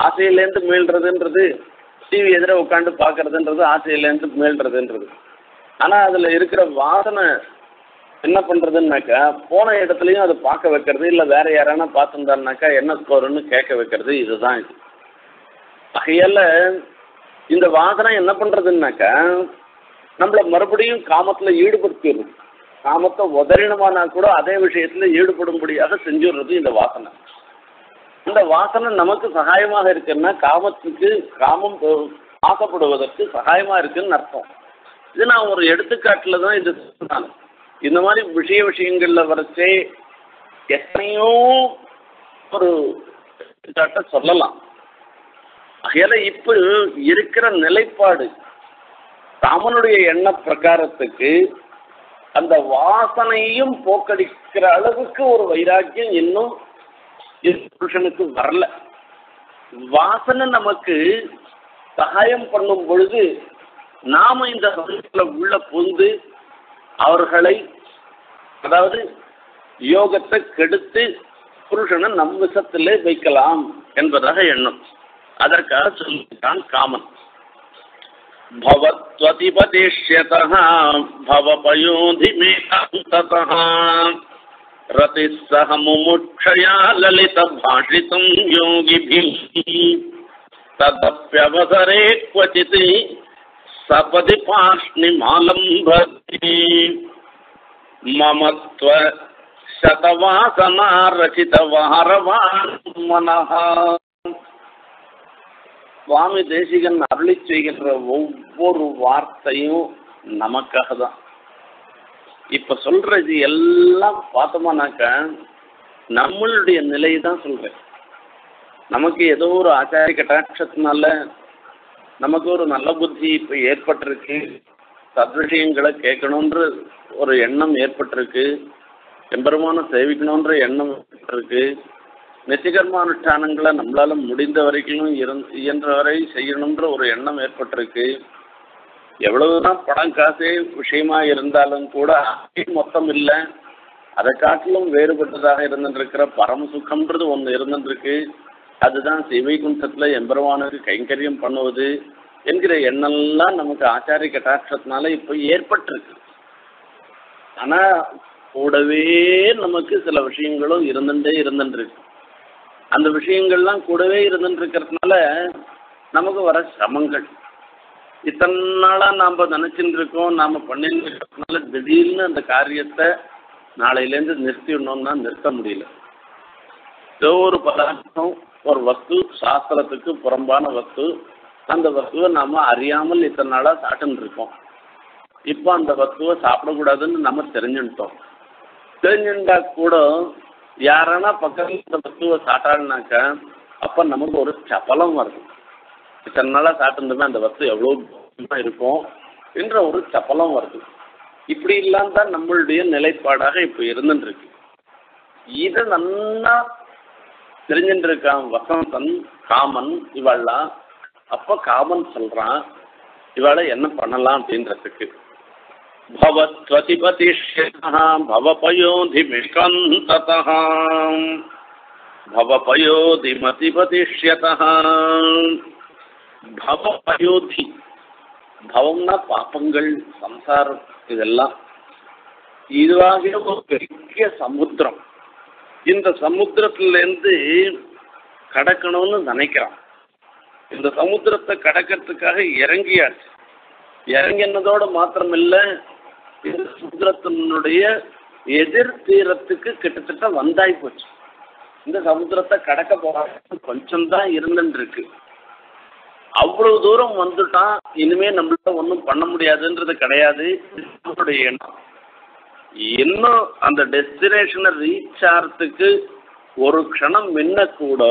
[SPEAKER 1] ஆசையிலேருந்து மீள்றதுன்றது டிவி எதிர உட்காந்து பார்க்கறதுன்றது ஆசையிலேருந்து மீள்றதுன்றது ஆனால் அதில் இருக்கிற வாசனை என்ன பண்ணுறதுன்னாக்கா போன இடத்துலையும் அதை பார்க்க வைக்கிறது இல்லை வேற யாரானா பார்த்துருந்தாருனாக்கா என்ன ஸ்கோருன்னு கேட்க வைக்கிறது இதுதான் இது ஆகையால் இந்த வாசனை என்ன பண்ணுறதுன்னாக்கா நம்மளை மறுபடியும் காமத்தில் ஈடுபடுத்திடும் காமத்தை உதறினமானா கூட அதே விஷயத்தில் ஈடுபடும்படியாக செஞ்சுடுறது இந்த வாசனை இந்த வாசனை நமக்கு சகாயமாக இருக்குன்னா காமத்துக்கு காமம் போ- ஆசைப்படுவதற்கு சகாயமாக இருக்குன்னு அர்த்தம் இது நான் ஒரு எடுத்துக்காட்டில் தான் இது சொன்னேன் இந்த மாதிரி விஷய விஷயங்களில் வரைச்சே எத்தனையோ ஒரு எடுத்துக்காட்டை சொல்லலாம் ஆகையால இப்போ இருக்கிற நிலைப்பாடு ராமனுடைய எண்ண பிரகாரத்துக்கு அந்த வாசனையும் போக்கடிக்கிற அளவுக்கு ஒரு வைராக்கியம் இன்னும் இந்த புருஷனுக்கு வரல வாசனை நமக்கு சகாயம் பண்ணும் பொழுது நாம இந்த சமூகத்தில் உள்ள புகுந்து அவர்களை அதாவது யோகத்தை கெடுத்து புருஷனை நம் விஷத்திலே வைக்கலாம் என்பதாக எண்ணம் அதற்காக சொல்லிட்டான் காமன் भवत्वतिपतिष्यतः भवपयोधिमेकान्ततः रतिः सह मुमुक्षया ललितभाषितं योगिभिः तदप्यवसरे क्वचित् सपदि पाष्णिमालम्भति मम त्व शतवासनारचितवारवान् मनः சுவாமி தேசிகன் அருளி செய்கின்ற ஒவ்வொரு வார்த்தையும் நமக்காக தான் இப்ப சொல்றது எல்லாம் பார்த்தோமானாக்க நம்மளுடைய நிலை தான் சொல்றேன் நமக்கு ஏதோ ஒரு ஆச்சாரிய கட்டாட்சத்தினால நமக்கு ஒரு நல்ல புத்தி இப்ப ஏற்பட்டிருக்கு சத்விஷயங்களை கேட்கணுன்ற ஒரு எண்ணம் ஏற்பட்டிருக்கு எம்பெருமான சேவிக்கணுன்ற எண்ணம் ஏற்பட்டிருக்கு நித்திகர்மானுஷ்டானங்களை நம்மளால முடிந்த வரைக்கும் இருந் இயன்ற வரை செய்யணுன்ற ஒரு எண்ணம் ஏற்பட்டிருக்கு எவ்வளவுதான் பணம் காசே விஷயமா இருந்தாலும் கூட அது மொத்தம் இல்லை அதை காட்டிலும் வேறுபட்டதாக இருந்துருக்கிற பரம சுகம்ன்றது ஒன்று இருந்துருக்கு அதுதான் சிவைகுண்டத்தில் எம்பெருமானுக்கு கைங்கரியம் பண்ணுவது என்கிற எண்ணம்லாம் நமக்கு ஆச்சாரிய கட்டாட்சத்தினால இப்போ ஏற்பட்டிருக்கு ஆனால் கூடவே நமக்கு சில விஷயங்களும் இருந்துட்டே இருந்துருக்கு அந்த விஷயங்கள்லாம் கூடவே இருந்துட்டு இருக்கிறதுனால நமக்கு வர சிரமங்கள் இத்தனை நாளாக நாம் நினச்சிட்டு இருக்கோம் நாம் பண்ணிட்டு இருக்கிறதுனால திடீர்னு அந்த காரியத்தை நாளையிலேருந்து நிறுத்திடணும்னா நிறுத்த முடியல ஏதோ ஒரு பதார்த்தம் ஒரு வஸ்து சாஸ்திரத்துக்கு புறம்பான வஸ்து அந்த வஸ்துவை நாம் அறியாமல் இத்தனை நாளாக சாப்பிட்டுன்னு இருக்கோம் இப்போ அந்த வஸ்துவை சாப்பிடக்கூடாதுன்னு நம்ம தெரிஞ்சுட்டோம் தெரிஞ்சுட்டா கூட யாரானா பக்கத்தில் இந்த வஸ்துவை சாப்பிட்டாங்கனாக்கா அப்போ நமக்கு ஒரு சபலம் வருது இத்தனை நாளாக சாப்பிட்டுருந்தோமே அந்த வஸ்து எவ்வளோ பலமா இருக்கும் என்ற ஒரு சபலம் வருது இப்படி இல்லாம தான் நம்மளுடைய நிலைப்பாடாக இப்போ இருந்துருக்கு இதை நன்னா தெரிஞ்சுட்டு இருக்கான் வசந்தன் காமன் இவெல்லாம் அப்போ காமன் சொல்கிறான் இவாளை என்ன பண்ணலாம் அப்படின்றதுக்கு भवत्वतिपतिष्यतः भवपयोधिमिषन्ततः भवपयोधिमतिपतिष्यतः பவபயோதி பவம்னா பாப்பங்கள் சம்சாரம் இதெல்லாம் இதுவாக ஒரு பெரிய சமுத்திரம் இந்த சமுத்திரத்திலேருந்து கடக்கணும்னு நினைக்கிறான் இந்த சமுத்திரத்தை கடக்கிறதுக்காக இறங்கியாச்சு இறங்கினதோட மாத்திரமில்ல இந்த சமுத்திரத்தினுடைய எதிர் தீரத்துக்கு கிட்டத்தட்ட வந்தாய் போச்சு இந்த சமுத்திரத்தை கடக்க போறாங்க கொஞ்சம் தான் இருந்துட்டு இருக்கு அவ்வளவு தூரம் வந்துட்டான் இனிமே நம்மளால ஒன்றும் பண்ண முடியாதுன்றது கிடையாது இது நம்மளுடைய எண்ணம் இன்னும் அந்த டெஸ்டினேஷனை ரீச் ஆகிறதுக்கு ஒரு க்ஷணம் முன்ன கூட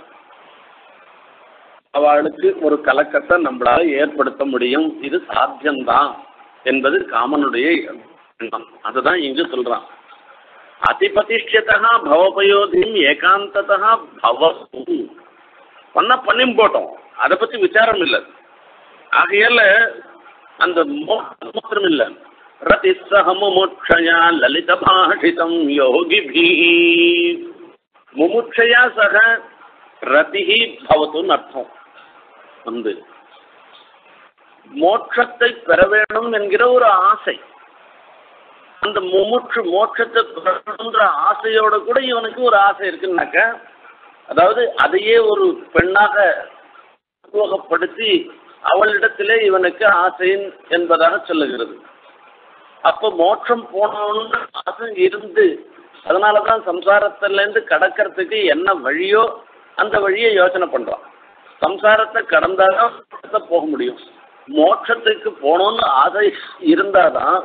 [SPEAKER 1] அவளுக்கு ஒரு கலக்கத்தை நம்மளால ஏற்படுத்த முடியும் இது சாத்தியம்தான் என்பது காமனுடைய எண்ணம் அதுதான் இங்கு சொல்றான் அதிபதிஷ்யத்தா பவபயோதிம் ஏகாந்ததா பவசு பண்ண பண்ணி போட்டோம் அதை பத்தி விசாரம் இல்லை ஆகையால அந்த மோட்சம் மாத்திரம் இல்லை ரதி சகமுமுட்சயா லலித பாஷிதம் யோகிபி முமுட்சயா சக ரதிஹி பவத்துன்னு அர்த்தம் வந்து மோட்சத்தை பெற வேண்டும் என்கிற ஒரு ஆசை அந்த முமுட்சு மோட்சத்தை பெறணுன்ற ஆசையோட கூட இவனுக்கு ஒரு ஆசை இருக்குன்னாக்க அதாவது அதையே ஒரு பெண்ணாக உருவகப்படுத்தி அவளிடத்திலே இவனுக்கு ஆசை என்பதாக சொல்லுகிறது அப்போ மோட்சம் போனோம்னு ஆசை இருந்து அதனால தான் சம்சாரத்திலேருந்து கடக்கிறதுக்கு என்ன வழியோ அந்த வழியை யோசனை பண்றான் சம்சாரத்தை கடந்தாதான் மோட்சத்தை போக முடியும் மோட்சத்துக்கு போகணும்னு ஆசை இருந்தாதான்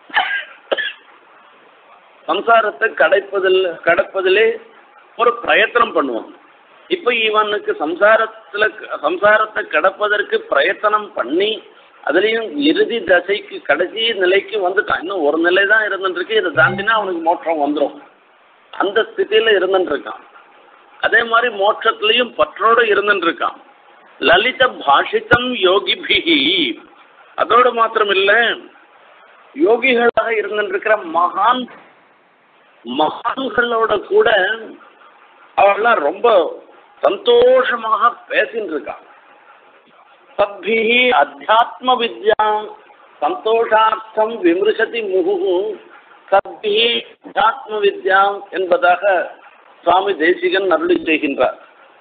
[SPEAKER 1] சம்சாரத்தை கடைப்பதில் கடப்பதிலே ஒரு பிரயத்தனம் பண்ணுவான் இப்போ இவனுக்கு சம்சாரத்தில் சம்சாரத்தை கடப்பதற்கு பிரயத்தனம் பண்ணி அதுலேயும் இறுதி தசைக்கு கடைசி நிலைக்கு வந்துட்டான் இன்னும் ஒரு நிலை தான் இருந்துருக்கு இதை தாண்டினா அவனுக்கு மோட்சம் வந்துடும் அந்த ஸ்திதியில் இருந்துருக்கான் அதே மாதிரி மோட்சத்திலையும் பற்றோடு இருந்துருக்கான் லலித பாஷிதம் யோகிபிகி அதோடு மாத்திரம் இல்லை யோகிகளாக இருந்துருக்கிற மகான் மகான்களோட கூட அவெல்லாம் ரொம்ப சந்தோஷமாக பேசின்னு இருக்கான் சத்பிஹி அத்தியாத்ம வித்யாம் சந்தோஷார்த்தம் விமர்சதி முகு சத்பிஹி அத்தியாத்ம வித்யாம் என்பதாக சுவாமி தேசிகன் அருளி செய்கின்றார்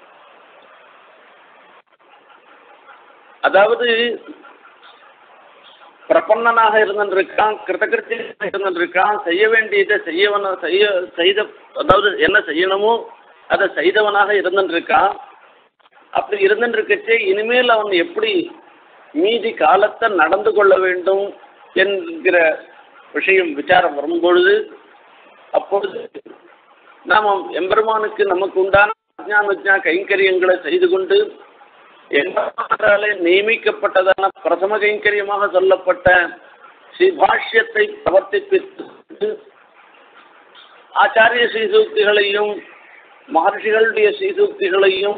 [SPEAKER 1] அதாவது பிரபன்னனாக இருந்திருக்கான் கிருத்தகிருத்தியாக இருந்திருக்கான் செய்ய வேண்டியதை செய்யவன செய்ய செய்த அதாவது என்ன செய்யணுமோ அதை செய்தவனாக இருந்திருக்கான் அப்படி இருந்துருக்கச்சே இனிமேல் அவன் எப்படி மீதி காலத்தை நடந்து கொள்ள வேண்டும் என்கிற விஷயம் விசாரம் வரும்பொழுது அப்பொழுது நாம் எம்பெருமானுக்கு நமக்கு உண்டான அஜ்ஞான விஜ்ஞா கைங்கரியங்களை செய்து கொண்டு எம்பெருமானாலே நியமிக்கப்பட்டதான பிரதம கைங்கரியமாக சொல்லப்பட்ட ஸ்ரீபாஷ்யத்தை பிரவர்த்திப்பித்து ஆச்சாரிய ஸ்ரீசூக்திகளையும் மகர்ஷிகளுடைய ஸ்ரீசூக்திகளையும்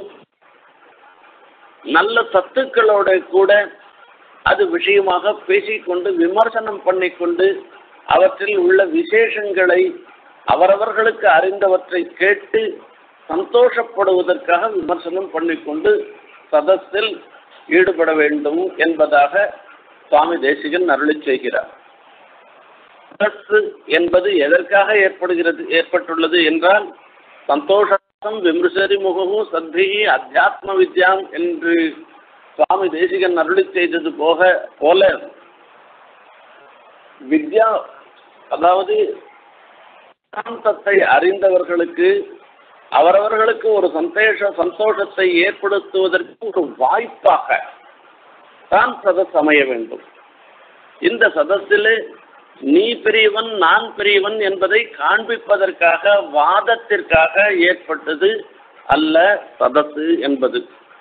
[SPEAKER 1] நல்ல சத்துக்களோட கூட அது விஷயமாக பேசிக்கொண்டு விமர்சனம் பண்ணிக்கொண்டு அவற்றில் உள்ள விசேஷங்களை அவரவர்களுக்கு அறிந்தவற்றை கேட்டு சந்தோஷப்படுவதற்காக விமர்சனம் பண்ணிக்கொண்டு சதஸில் ஈடுபட வேண்டும் என்பதாக சுவாமி தேசிகன் அருளி செய்கிறார் சதஸ் என்பது எதற்காக ஏற்படுகிறது ஏற்பட்டுள்ளது என்றால் சந்தோஷம் விமர்சரி முகமும் சத்திகி அத்தியாத்ம வித்யாம் என்று சுவாமி தேசிகன் அருளி செய்தது போக போல வித்யா அதாவது வேதாந்தத்தை அறிந்தவர்களுக்கு அவரவர்களுக்கு ஒரு சந்தோஷ சந்தோஷத்தை ஏற்படுத்துவதற்கு ஒரு வாய்ப்பாக தான் சதஸ் அமைய வேண்டும் இந்த சதஸிலே நீ பெரியவன் நான் பெரியவன் என்பதை காண்பிப்பதற்காக வாதத்திற்காக ஏற்பட்டது அல்ல சதசு என்பது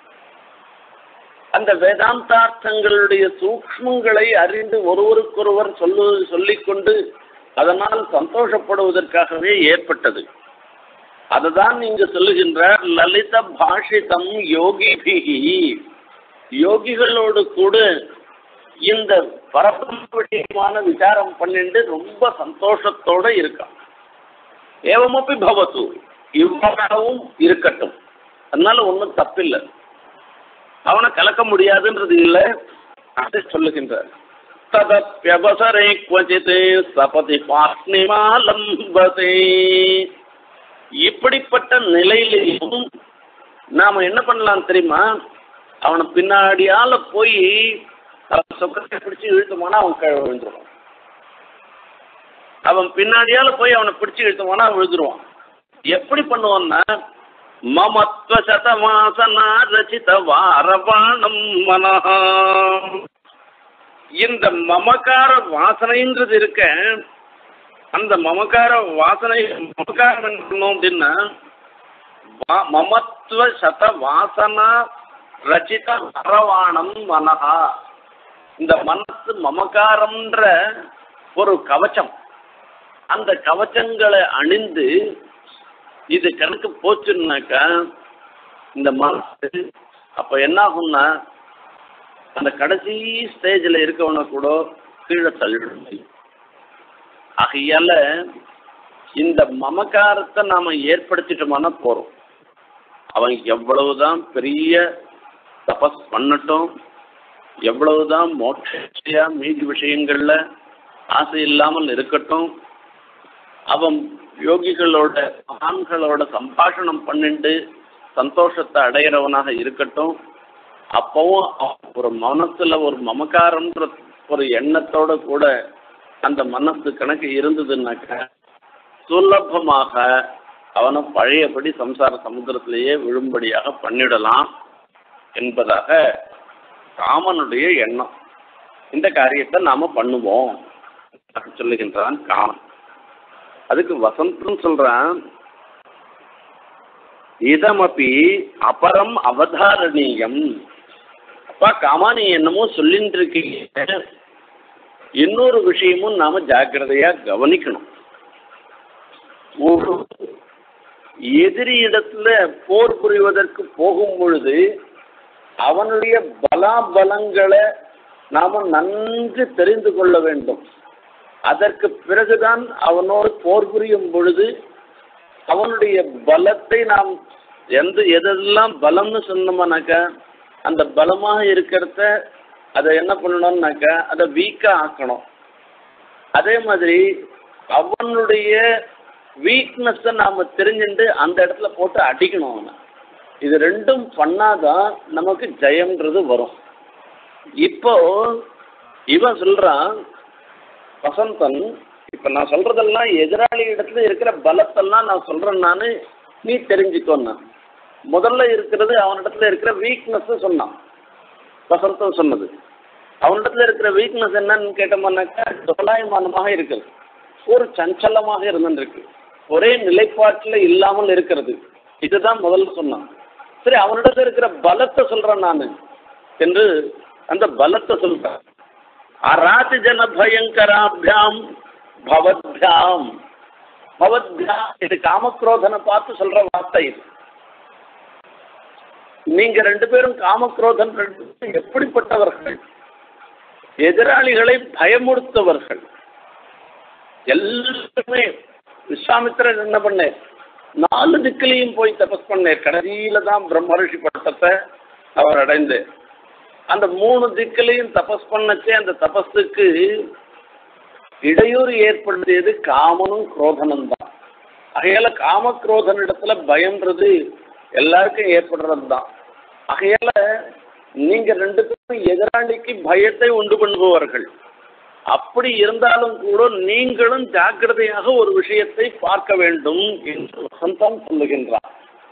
[SPEAKER 1] அந்த வேதாந்தார்த்தங்களுடைய சூக்ஷ்மங்களை அறிந்து ஒருவருக்கொருவர் சொல்லு சொல்லிக்கொண்டு அதனால் சந்தோஷப்படுவதற்காகவே ஏற்பட்டது அதுதான் நீங்க சொல்லுகின்றார் லலித பாஷிதம் யோகிபிகி யோகிகளோடு கூட இந்த பரபரப்பு விஷயமான விசாரம் பண்ணிட்டு ரொம்ப சந்தோஷத்தோட இருக்கான் ஏவமப்பி பவத்து இவ்வாறாகவும் இருக்கட்டும் அதனால ஒன்றும் தப்பில்லை அவனை கலக்க முடியாதுன்றது இல்லை அதை சொல்லுகின்றார் ததப்பியவசரை குவச்சித் சபதி பாஸ்னிமாலம்பதே இப்படிப்பட்ட நிலையிலையும் நாம என்ன பண்ணலாம் தெரியுமா அவனை பின்னாடியால போய் அவன் சொக்கத்தை பிடிச்சு இழுத்தோம்னா அவன் கீழே விழுந்துருவான் அவன் பின்னாடியால போய் அவனை பிடிச்சு இழுத்தோம்னா அவன் விழுந்துருவான் எப்படி பண்ணுவான்னா மமத்வ சதமாசனா ரச்சித வாரவாணம் மனஹா இந்த மமகார வாசனைன்றது இருக்க அந்த மமகார வாசனை மமகாரம் என்ன பண்ணோம் அப்படின்னா வா- மமத்துவ சத வாசனா ரச்சித வரவாணம் மனஹா இந்த மனசு மமகாரம்ன்ற ஒரு கவச்சம் அந்த கவச்சங்களை அணிந்து இது கணக்கு போச்சுன்னாக்கா இந்த மனசு அப்போ என்ன ஆகும்னா அந்த கடைசி ஸ்டேஜில் இருக்கவனை கூட கீழே தள்ளிடும் ஆகையால இந்த மமகாரத்தை நாம் ஏற்படுத்திட்டோம்னா போகிறோம் அவன் எவ்வளவுதான் பெரிய தபஸ் பண்ணட்டும் எவ்வளவுதான் மோட்சையா மீதி விஷயங்கள்ல ஆசை இல்லாமல் இருக்கட்டும் அவன் யோகிகளோட மகான்களோட சம்பாஷணம் பண்ணிண்டு சந்தோஷத்தை அடையிறவனாக இருக்கட்டும் அப்பவும் அவன் ஒரு மனசுல ஒரு மமக்காரன்ற ஒரு எண்ணத்தோட கூட அந்த மனசு கணக்கு இருந்ததுன்னாக்க சுலபமாக அவனை பழையபடி சம்சார சமுத்திரத்திலேயே விழும்படியாக பண்ணிடலாம் என்பதாக காமனுடைய எண்ணம் இந்த காரியத்தை நாம பண்ணுவோம் அப்படின்னு சொல்லுகின்றான் காமன் அதுக்கு வசந்தம் சொல்றான் இதமப்பி அபரம் அவதாரணீயம் அப்பா காமா நீ என்னமோ சொல்லிட்டு இருக்கீங்க இன்னொரு விஷயமும் நாம ஜாக்கிரதையா கவனிக்கணும் ஒரு எதிரி இடத்துல போர் புரிவதற்கு போகும் பொழுது அவனுடைய பலாபலங்களை நாம நன்கு தெரிந்து கொள்ள வேண்டும் அதற்கு பிறகுதான் அவனோடு போர் புரியும் பொழுது அவனுடைய பலத்தை நாம் எந்த எதெல்லாம் பலம்னு சொன்னோம்னாக்கா அந்த பலமாக இருக்கிறத அதை என்ன பண்ணணும்னாக்கா அதை வீக்காக ஆக்கணும் அதே மாதிரி அவனுடைய வீக்னஸை நாம் தெரிஞ்சுட்டு அந்த இடத்துல போட்டு அடிக்கணும் அவனை இது ரெண்டும் பண்ணாதான் நமக்கு ஜெயம்ன்றது வரும் இப்போ இவன் சொல்றான் வசந்தன் இப்ப நான் சொல்றதெல்லாம் எதிராளி இடத்துல இருக்கிற பலத்தெல்லாம் நான் சொல்றேன் நானு நீ தெரிஞ்சுக்கோன்னா முதல்ல இருக்கிறது அவனிடத்துல இருக்கிற வீக்னஸ் சொன்னான் வசந்தம் சொன்னது அவனிடத்துல இருக்கிற வீக்னஸ் என்னன்னு கேட்டோம்னாக்கா டோலாயமானமாக இருக்குது ஒரு சஞ்சலமாக இருந்துருக்கு ஒரே நிலைப்பாட்டில் இல்லாமல் இருக்கிறது இதுதான் முதல்ல சொன்னான் சரி அவனிடத்துல இருக்கிற பலத்தை சொல்றேன் நான் என்று அந்த பலத்தை சொல்றேன் அராதி ஜன பயங்கராபியாம் பவத்யாம் பவத்யாம் இது காமக்ரோதனை பார்த்து சொல்ற வார்த்தை இது நீங்க ரெண்டு பேரும் காமக்ரோதன் ரெண்டு பேரும் எப்படிப்பட்டவர்கள் எதிராளிகளை பயமுறுத்தவர்கள் எல்லாருமே விஸ்வாமித்திரர் என்ன பண்ணேன் நாலு திக்கிலையும் போய் தபஸ் பண்ணேன் கடைசியில தான் பிரம்மரிஷி பட்டத்தை அவர் அடைந்து அந்த மூணு திக்கிலையும் தபஸ் பண்ணச்சே அந்த தபஸுக்கு இடையூறு ஏற்படுத்தியது காமனும் குரோதனும் தான் ஆகையால காம குரோதனிடத்துல பயம்ன்றது எல்லாருக்கும் ஏற்படுறது தான் ஆகையால நீங்க ரெண்டு பேரும் எதிராளிக்கு பயத்தை உண்டு பண்ணுபவர்கள் அப்படி இருந்தாலும் கூட நீங்களும் ஜாக்கிரதையாக ஒரு விஷயத்தை பார்க்க வேண்டும் என்று வசந்தம் சொல்லுகின்றார்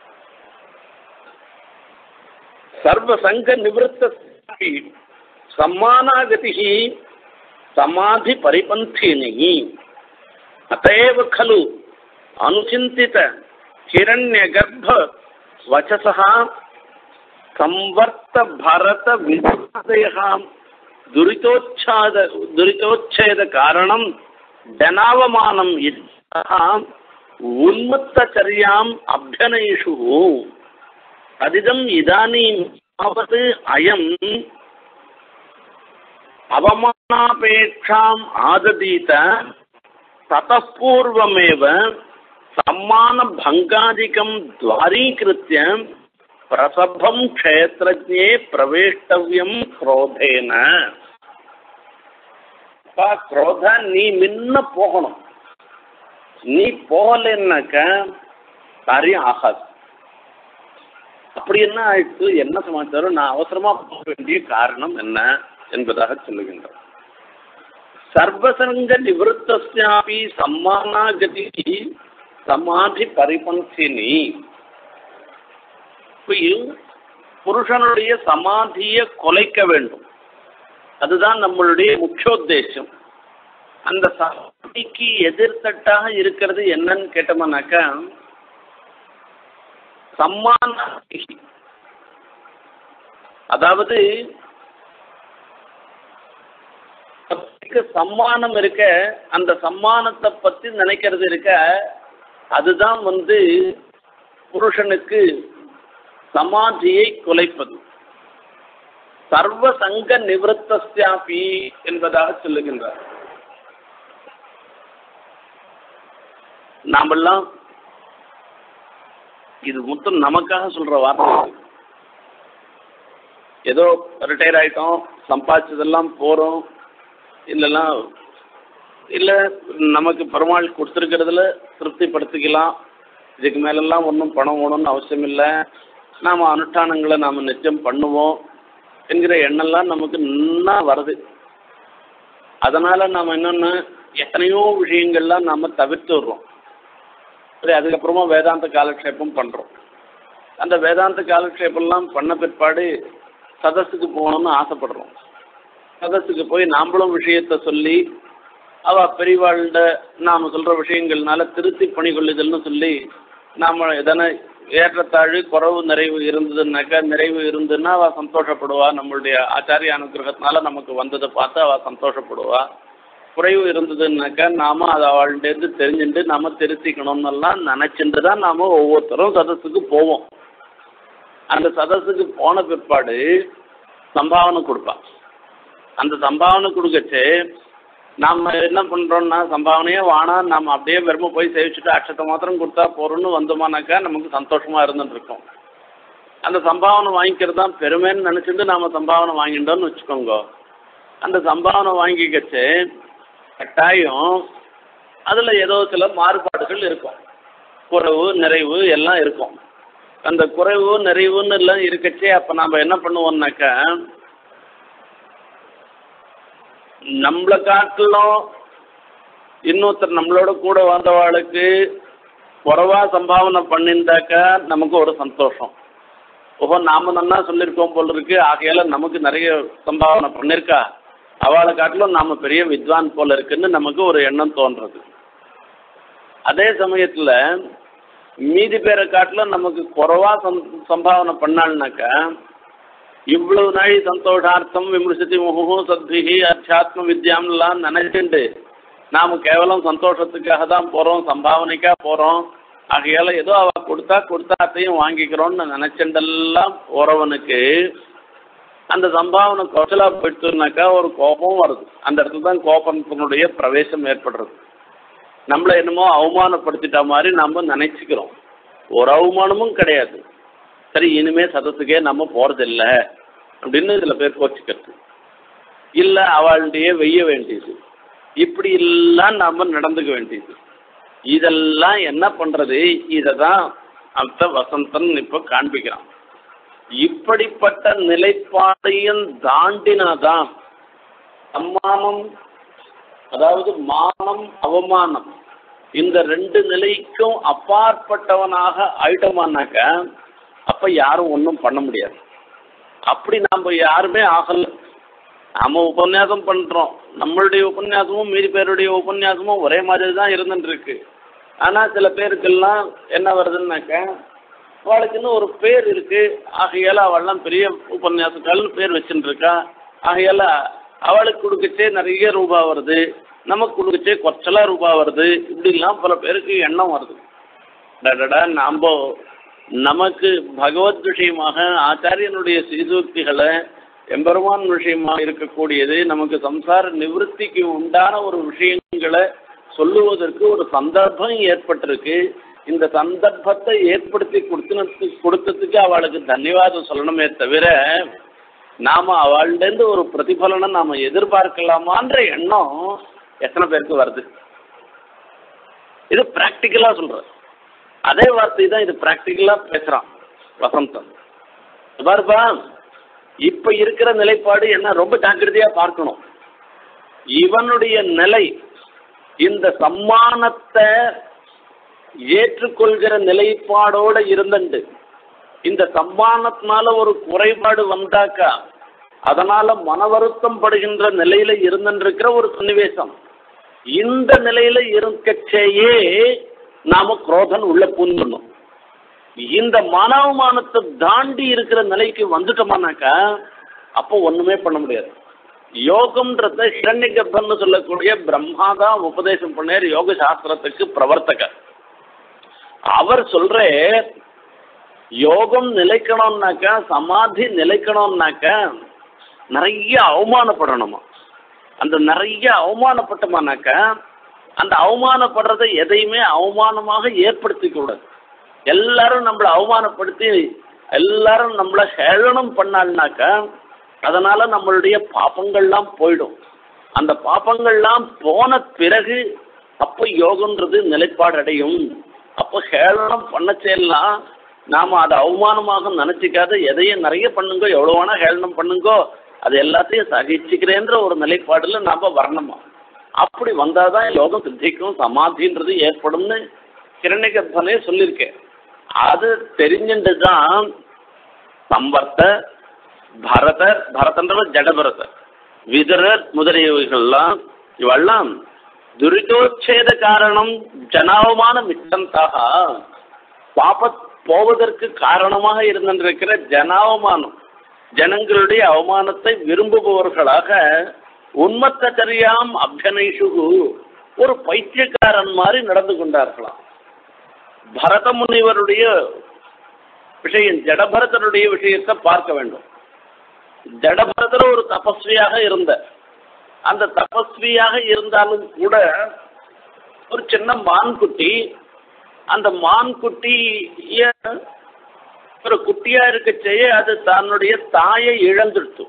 [SPEAKER 1] சர்வசங்க நிவத்த சம்மானாகதி சமாதி பரிபந்தினி அத்தேவ खलु अनुचिन्तित हिरण्यगर्भ वचसः संवर्त भरत विधादयः दुरितोच्छाद दुरितोच्छेदकारणं जनावमानम् इत्यः उन्मत्तचर्याम् अभ्यनयिषुः तदिदम् इदानीं यावत् अयम् अवमानापेक्षाम् आददीत ततः पूर्वमेव सम्मानभङ्गादिकं द्वारीकृत्य பிரசபம் க்ஷேத்திரஜே பிரவேஷ்டவியம் குரோதேன அப்பா குரோத நீ முன்ன போகணும் நீ போகலைன்னாக்க காரியம் ஆகாது அப்படி என்ன ஆயிடுச்சு என்ன சமாச்சாரம் நான் அவசரமா போக வேண்டிய காரணம் என்ன என்பதாக சொல்லுகின்றார் சர்வசங்க நிவத்தஸ்யாபி சம்மானாகதி சமாதி பரிபந்தினி புருஷனுடைய சமாதியை கொலைக்க வேண்டும் அதுதான் நம்மளுடைய முக்கியோத்தேசம் அந்த சமாதிக்கு எதிர்த்தட்டாக இருக்கிறது என்னன்னு கேட்டோம்னாக்கா சம்மான அதாவது சம்மானம் இருக்க அந்த சம்மானத்தை பத்தி நினைக்கிறது இருக்க அதுதான் வந்து புருஷனுக்கு சமாதியை குலைப்பது சர்வ சங்க நிவத்தஸ்யாபி என்பதாக சொல்லுகின்றார் நாமெல்லாம் இது மொத்தம் நமக்காக சொல்ற வார்த்தை ஏதோ ரிட்டையர் ஆயிட்டோம் சம்பாதிச்சதெல்லாம் போகிறோம் இல்லைன்னா இல்லை நமக்கு பெருமாள் கொடுத்துருக்கிறதுல திருப்திப்படுத்திக்கலாம் இதுக்கு மேலெல்லாம் ஒன்றும் பணம் வேணும்னு அவசியம் இல்லை நாம் அனுஷ்டானங்களை நாம் நிச்சயம் பண்ணுவோம் என்கிற எண்ணம்லாம் நமக்கு நன்னா வருது அதனால் நாம் என்னென்ன எத்தனையோ விஷயங்கள்லாம் நாம் தவிர்த்து விடுறோம் சரி அதுக்கப்புறமா வேதாந்த காலக்ஷேபம் பண்ணுறோம் அந்த வேதாந்த காலக்ஷேபம்லாம் பண்ண பிற்பாடு சதஸுக்கு போகணும்னு ஆசைப்படுறோம் சதஸுக்கு போய் நாம்பளும் விஷயத்த சொல்லி அவ பெரியவாழ்கிட்ட நாம் சொல்கிற விஷயங்கள்னால திருத்தி பணி கொள்ளுதல்னு சொல்லி நாம் எதனா ஏற்றத்தாழ்வு குறவு நிறைவு இருந்ததுன்னாக்கா நிறைவு இருந்ததுன்னா அவள் சந்தோஷப்படுவா நம்மளுடைய ஆச்சாரிய அனுகிரகத்தினால நமக்கு வந்ததை பார்த்து அவள் சந்தோஷப்படுவா குறைவு இருந்ததுன்னாக்கா நாம் அதை அவள்கிட்டேருந்து தெரிஞ்சுட்டு நாம் திருத்திக்கணும்னெல்லாம் நினச்சிட்டு தான் நாம் ஒவ்வொருத்தரும் சதஸுக்கு போவோம் அந்த சதஸுக்கு போன பிற்பாடு சம்பாவனை கொடுப்பா அந்த சம்பாவனை கொடுக்கச்சு நாம் என்ன பண்ணுறோம்னா சம்பாவனையே வானா நம்ம அப்படியே வெறும போய் சேவிச்சுட்டு அக்ஷத்தை மாத்திரம் கொடுத்தா போகிறோன்னு வந்தோமானாக்கா நமக்கு சந்தோஷமாக இருந்துட்டு இருக்கோம் அந்த சம்பாவனை வாங்கிக்கிறது தான் பெருமைன்னு நினச்சிட்டு நாம் சம்பாவனை வாங்கிட்டோம்னு வச்சுக்கோங்க அந்த சம்பாவனை வாங்கிக்கச்சு கட்டாயம் அதில் ஏதோ சில மாறுபாடுகள் இருக்கும் குறைவு நிறைவு எல்லாம் இருக்கும் அந்த குறைவு நிறைவுன்னு எல்லாம் இருக்கச்சே அப்போ நாம் என்ன பண்ணுவோம்னாக்கா நம்மளை காட்டிலும் இன்னொருத்தர் நம்மளோட கூட வந்தவாளுக்கு குறைவா சம்பாவனை பண்ணியிருந்தாக்கா நமக்கு ஒரு சந்தோஷம் ஓஹோ நாம நன்னா சொல்லியிருக்கோம் போல இருக்கு ஆகையால நமக்கு நிறைய சம்பாவனை பண்ணியிருக்கா அவளை காட்டிலும் நாம பெரிய வித்வான் போல இருக்குன்னு நமக்கு ஒரு எண்ணம் தோன்றது அதே சமயத்தில் மீதி பேரை காட்டிலும் நமக்கு குறைவா சம் சம்பாவனை பண்ணாள்னாக்கா இவ்வளவு நாள் சந்தோஷார்த்தம் விமர்சித்தி முகு சத்விகி அத்தியாத்ம வித்யாம்லாம் நினைச்சுண்டு நாம் கேவலம் சந்தோஷத்துக்காக தான் போகிறோம் சம்பாவனைக்காக போகிறோம் ஆகையால் ஏதோ அவள் கொடுத்தா கொடுத்தாத்தையும் வாங்கிக்கிறோன்னு நினச்சண்டெல்லாம் போகிறவனுக்கு அந்த சம்பாவனை குறைச்சலாக போயிட்டுனாக்கா ஒரு கோபம் வருது அந்த இடத்துல தான் கோபத்தினுடைய பிரவேசம் ஏற்படுறது நம்மளை என்னமோ அவமானப்படுத்திட்ட மாதிரி நம்ம நினைச்சுக்கிறோம் ஒரு அவமானமும் கிடையாது சரி இனிமே சதத்துக்கே நம்ம போகிறதில்ல அப்படின்னு சில பேர் கோச்சிக்கிறது இல்லை அவள்கிட்டயே வெய்ய வேண்டியது இப்படி எல்லாம் நாம் நடந்துக்க வேண்டியது இதெல்லாம் என்ன பண்ணுறது இதை தான் அந்த வசந்தன் இப்போ காண்பிக்கிறான் இப்படிப்பட்ட நிலைப்பாடையும் தாண்டினாதான் சம்மானம் அதாவது மானம் அவமானம் இந்த ரெண்டு நிலைக்கும் அப்பாற்பட்டவனாக ஆயிட்டோமானாக்க அப்போ யாரும் ஒன்றும் பண்ண முடியாது அப்படி நாம் யாருமே ஆகலை நம்ம உபன்யாசம் பண்ணுறோம் நம்மளுடைய உபன்யாசமும் மீதி பேருடைய உபன்யாசமும் ஒரே மாதிரி தான் இருந்துட்டுருக்கு ஆனால் சில பேருக்கெல்லாம் என்ன வருதுன்னாக்க அவளுக்குன்னு ஒரு பேர் இருக்குது ஆகையால் அவள்லாம் பெரிய உபன்யாசக்கால்னு பேர் வச்சுட்டு இருக்கா ஆகையால் அவளுக்கு கொடுக்கச்சே நிறைய ரூபா வருது நமக்கு கொடுக்கச்சே கொச்சலாக ரூபா வருது இப்படிலாம் பல பேருக்கு எண்ணம் வருது டடடா நாம் நமக்கு பகவத் விஷயமாக ஆச்சாரியனுடைய சீசூக்திகளை எம்பெருமான் விஷயமாக இருக்கக்கூடியது நமக்கு சம்சார நிவர்த்திக்கு உண்டான ஒரு விஷயங்களை சொல்லுவதற்கு ஒரு சந்தர்ப்பம் ஏற்பட்டிருக்கு இந்த சந்தர்ப்பத்தை ஏற்படுத்தி கொடுத்து கொடுத்ததுக்கு அவளுக்கு தன்யவாதம் சொல்லணுமே தவிர நாம் அவள்கிட்டேருந்து ஒரு பிரதிபலனை நாம் எதிர்பார்க்கலாமான்ற எண்ணம் எத்தனை பேருக்கு வருது இது ப்ராக்டிக்கலாக சொல்கிறேன் அதே வார்த்தை தான் இது ப்ராக்டிக்கலாக பேசுகிறான் வசந்தன் பாருப்பா இப்போ இருக்கிற நிலைப்பாடு என்ன ரொம்ப ஜாக்கிரதையாக பார்க்கணும் இவனுடைய நிலை இந்த சம்மானத்தை ஏற்றுக்கொள்கிற நிலைப்பாடோட இருந்துண்டு இந்த சம்மானத்தினால ஒரு குறைபாடு வந்தாக்கா அதனால மன வருத்தம் படுகின்ற நிலையில இருந்துருக்கிற ஒரு சன்னிவேசம் இந்த நிலையில இருக்கச்சேயே நாம குரோதன் உள்ள பூந்துடணும் இந்த மானவமானத்தை தாண்டி இருக்கிற நிலைக்கு வந்துட்டோமானாக்கா அப்போ ஒண்ணுமே பண்ண முடியாது யோகம்ன்றத ஹிரண்ய கர்ப்பன்னு சொல்லக்கூடிய பிரம்மா தான் உபதேசம் பண்ணார் யோக சாஸ்திரத்துக்கு பிரவர்த்தகர் அவர் சொல்ற யோகம் நிலைக்கணும்னாக்கா சமாதி நிலைக்கணும்னாக்கா நிறைய அவமானப்படணுமா அந்த நிறைய அவமானப்பட்டோமானாக்கா அந்த அவமானப்படுறதை எதையுமே அவமானமாக ஏற்படுத்திக்க கூடாது எல்லாரும் நம்மளை அவமானப்படுத்தி எல்லாரும் நம்மளை ஹேளனம் பண்ணாள்னாக்கா அதனால நம்மளுடைய பாப்பங்கள்லாம் போயிடும் அந்த பாப்பங்கள்லாம் போன பிறகு அப்போ யோகன்றது நிலைப்பாடு அடையும் அப்போ ஹேளனம் பண்ணச்சேலாம் நாம அதை அவமானமாக நினைச்சிக்காத எதையும் நிறைய பண்ணுங்கோ எவ்வளோ வேணா ஹேளனம் பண்ணுங்கோ அது எல்லாத்தையும் சகிச்சுக்கிறேன்ற ஒரு நிலைப்பாடுல நாம வரணுமா அப்படி வந்தாதான் யோகம் சித்திக்கும் சமாதின்றது ஏற்படும்னு கிரண்யகர்ப்பனே சொல்லியிருக்கேன் அது தெரிஞ்சுட்டு தான் சம்பர்த்த பரதர் பரதன்றவர் ஜடபரதர் விதரர் முதலியவைகள்லாம் இவெல்லாம் துரிதோச்சேத காரணம் ஜனாவமான மிச்சந்தாக பாப போவதற்கு காரணமாக இருந்திருக்கிற ஜனாவமானம் ஜனங்களுடைய அவமானத்தை விரும்புபவர்களாக உண்மத்தரியாம் அபியனைஷு ஒரு பைத்தியக்காரன் மாதிரி நடந்து கொண்டார்களாம் பரத முனிவருடைய விஷயம் ஜடபரதனுடைய விஷயத்தை பார்க்க வேண்டும் ஜடபரதர் ஒரு தபஸ்வியாக இருந்த அந்த தபஸ்வியாக இருந்தாலும் கூட ஒரு சின்ன மான்குட்டி அந்த மான்குட்டிய ஒரு குட்டியா இருக்க செய்ய அது தன்னுடைய தாயை இழந்துடுத்து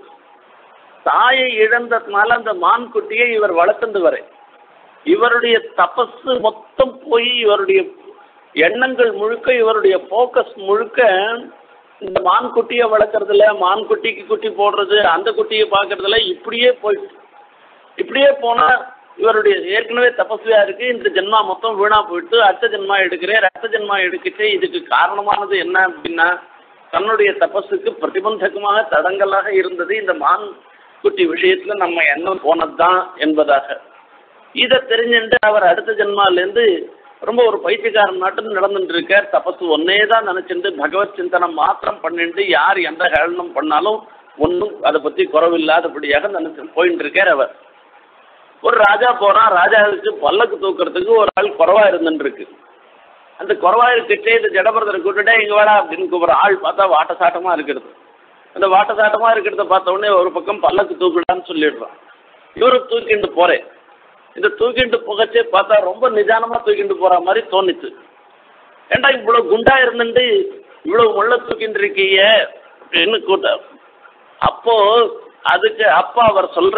[SPEAKER 1] தாயை இழந்ததுனால அந்த மான்குட்டியை இவர் வளர்த்துண்டு வர இவருடைய தபஸ் மொத்தம் போய் இவருடைய எண்ணங்கள் முழுக்க இவருடைய ஃபோக்கஸ் முழுக்க இந்த மான்குட்டியை வளர்க்குறதுல மான்குட்டிக்கு குட்டி போடுறது அந்த குட்டியை பார்க்கறதுல இப்படியே போயிட்டு இப்படியே போனா இவருடைய ஏற்கனவே தபஸ்வியா இருக்கு இந்த ஜென்மா மொத்தம் வீணா போயிட்டு அர்த்த ஜென்மா எடுக்கிறேன் ரத்த ஜென்மா எடுக்கிட்டு இதுக்கு காரணமானது என்ன அப்படின்னா தன்னுடைய தபஸுக்கு பிரதிபந்தகமாக தடங்கலாக இருந்தது இந்த மான் குட்டி விஷயத்துல நம்ம எண்ணம் போனதுதான் என்பதாக இதை தெரிஞ்சுட்டு அவர் அடுத்த ஜென்மாலேருந்து ரொம்ப ஒரு பைத்தியக்காரன் நாட்டம் நடந்துட்டு இருக்கார் தபசு ஒன்னே தான் நினைச்சிட்டு பகவத் சிந்தனம் மாத்திரம் பண்ணிட்டு யார் எந்த ஹேளனம் பண்ணாலும் ஒன்றும் அதை பத்தி குறவில்லாதபடியாக நினைச்சு போயிட்டு இருக்கார் அவர் ஒரு ராஜா போறான் ராஜாவுக்கு பல்லக்கு தூக்குறதுக்கு ஒரு ஆள் குறவா இருந்துட்டு இருக்கு அந்த குறவா இருக்கிட்டே இந்த ஜடபரதரை கூட்டுட்டே இங்க வாடா அப்படின்னு கூப்பிடுற ஆள் பார்த்தா வாட்ட சாட்டமா இருக்கிறது அந்த வாட்ட சாட்டமா இருக்கிறத பார்த்த உடனே ஒரு பக்கம் பல்லக்கு தூக்குடான்னு சொல்லிடுறான் இவரு தூக்கிட்டு போறேன் இந்த தூக்கிட்டு புகச்சே பார்த்தா ரொம்ப நிதானமா தூக்கிட்டு போற மாதிரி தோணுச்சு ஏண்டா இவ்வளவு குண்டா இருந்துட்டு இவ்வளவு முள்ள தூக்கிட்டு இருக்கீங்க அப்படின்னு கூட்ட அப்போ அதுக்கு அப்பா அவர் சொல்ற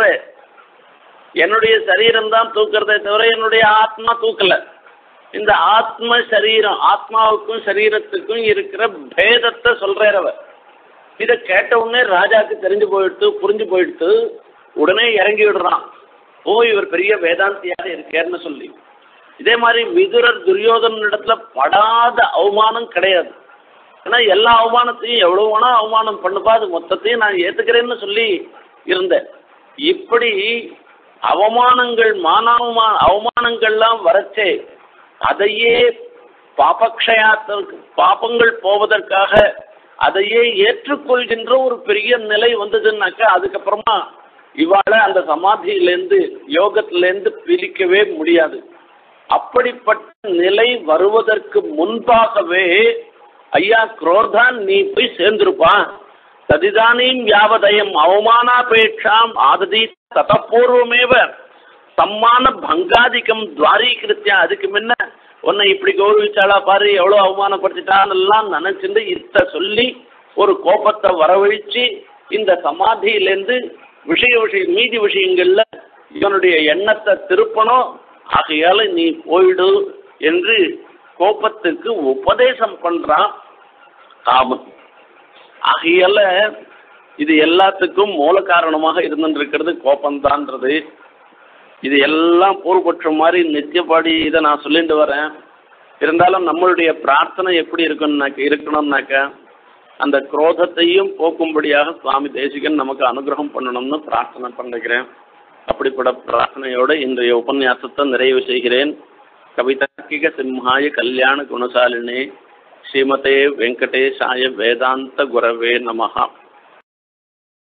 [SPEAKER 1] என்னுடைய சரீரம் தான் தூக்குறதே தவிர என்னுடைய ஆத்மா தூக்கல இந்த ஆத்ம சரீரம் ஆத்மாவுக்கும் சரீரத்துக்கும் இருக்கிற பேதத்தை சொல்றார் அவர் இதை கேட்ட உடனே ராஜாக்கு தெரிஞ்சு போயிடுத்து புரிஞ்சு போயிடுத்து உடனே இறங்கி விடுறான் ஓ இவர் பெரிய வேதாந்தியாக இருக்காருன்னு சொல்லி இதே மாதிரி விதுரர் துரியோதன இடத்துல படாத அவமானம் கிடையாது ஏன்னா எல்லா அவமானத்தையும் எவ்வளவு வேணா அவமானம் பண்ணுப்பா அது மொத்தத்தையும் நான் ஏத்துக்கிறேன்னு சொல்லி இருந்தேன் இப்படி அவமானங்கள் மானாவமா அவமானங்கள்லாம் வரச்சே அதையே பாபக்ஷயாத்திற்கு பாபங்கள் போவதற்காக அதையே ஏற்றுக்கொள்கின்ற ஒரு பெரிய நிலை வந்ததுன்னாக்கா அதுக்கப்புறமா இவாளை அந்த சமாதியிலேருந்து யோகத்திலேருந்து பிரிக்கவே முடியாது அப்படிப்பட்ட நிலை வருவதற்கு முன்பாகவே ஐயா குரோதான் நீ போய் சேர்ந்திருப்பான் ததிதானீம் யாவதயம் அவமானாபேட்சாம் ஆததி ததப்பூர்வமேவ சம்மான பங்காதிக்கம் துவாரீகிருத்தியா அதுக்கு முன்ன உன்னை இப்படி கௌரவிச்சாளா பாரு எவ்வளோ அவமானப்படுத்திட்டான்லாம் நினைச்சிருந்து இத்த சொல்லி ஒரு கோபத்தை வரவழிச்சு இந்த சமாதியிலேருந்து விஷய விஷய மீதி விஷயங்கள்ல இவனுடைய எண்ணத்தை திருப்பணும் ஆகையால நீ போயிடு என்று கோபத்துக்கு உபதேசம் பண்றான் காமன் ஆகையால இது எல்லாத்துக்கும் மூல காரணமாக இருந்துருக்கிறது கோபம்தான்றது இது எல்லாம் பூர்வபட்சம் மாதிரி நித்தியப்பாடி இதை நான் சொல்லிட்டு வரேன் இருந்தாலும் நம்மளுடைய பிரார்த்தனை எப்படி இருக்கணும்னாக்க இருக்கணும்னாக்க அந்த குரோதத்தையும் போக்கும்படியாக சுவாமி தேசிகன் நமக்கு அனுகிரகம் பண்ணணும்னு பிரார்த்தனை பண்ணுகிறேன் அப்படிப்பட்ட பிரார்த்தனையோடு இன்றைய உபன்யாசத்தை நிறைவு செய்கிறேன் கவிதார்க்கிக சிம்ஹாய கல்யாண குணசாலினே ஸ்ரீமதே வெங்கடேஷாய வேதாந்த குரவே நமஹா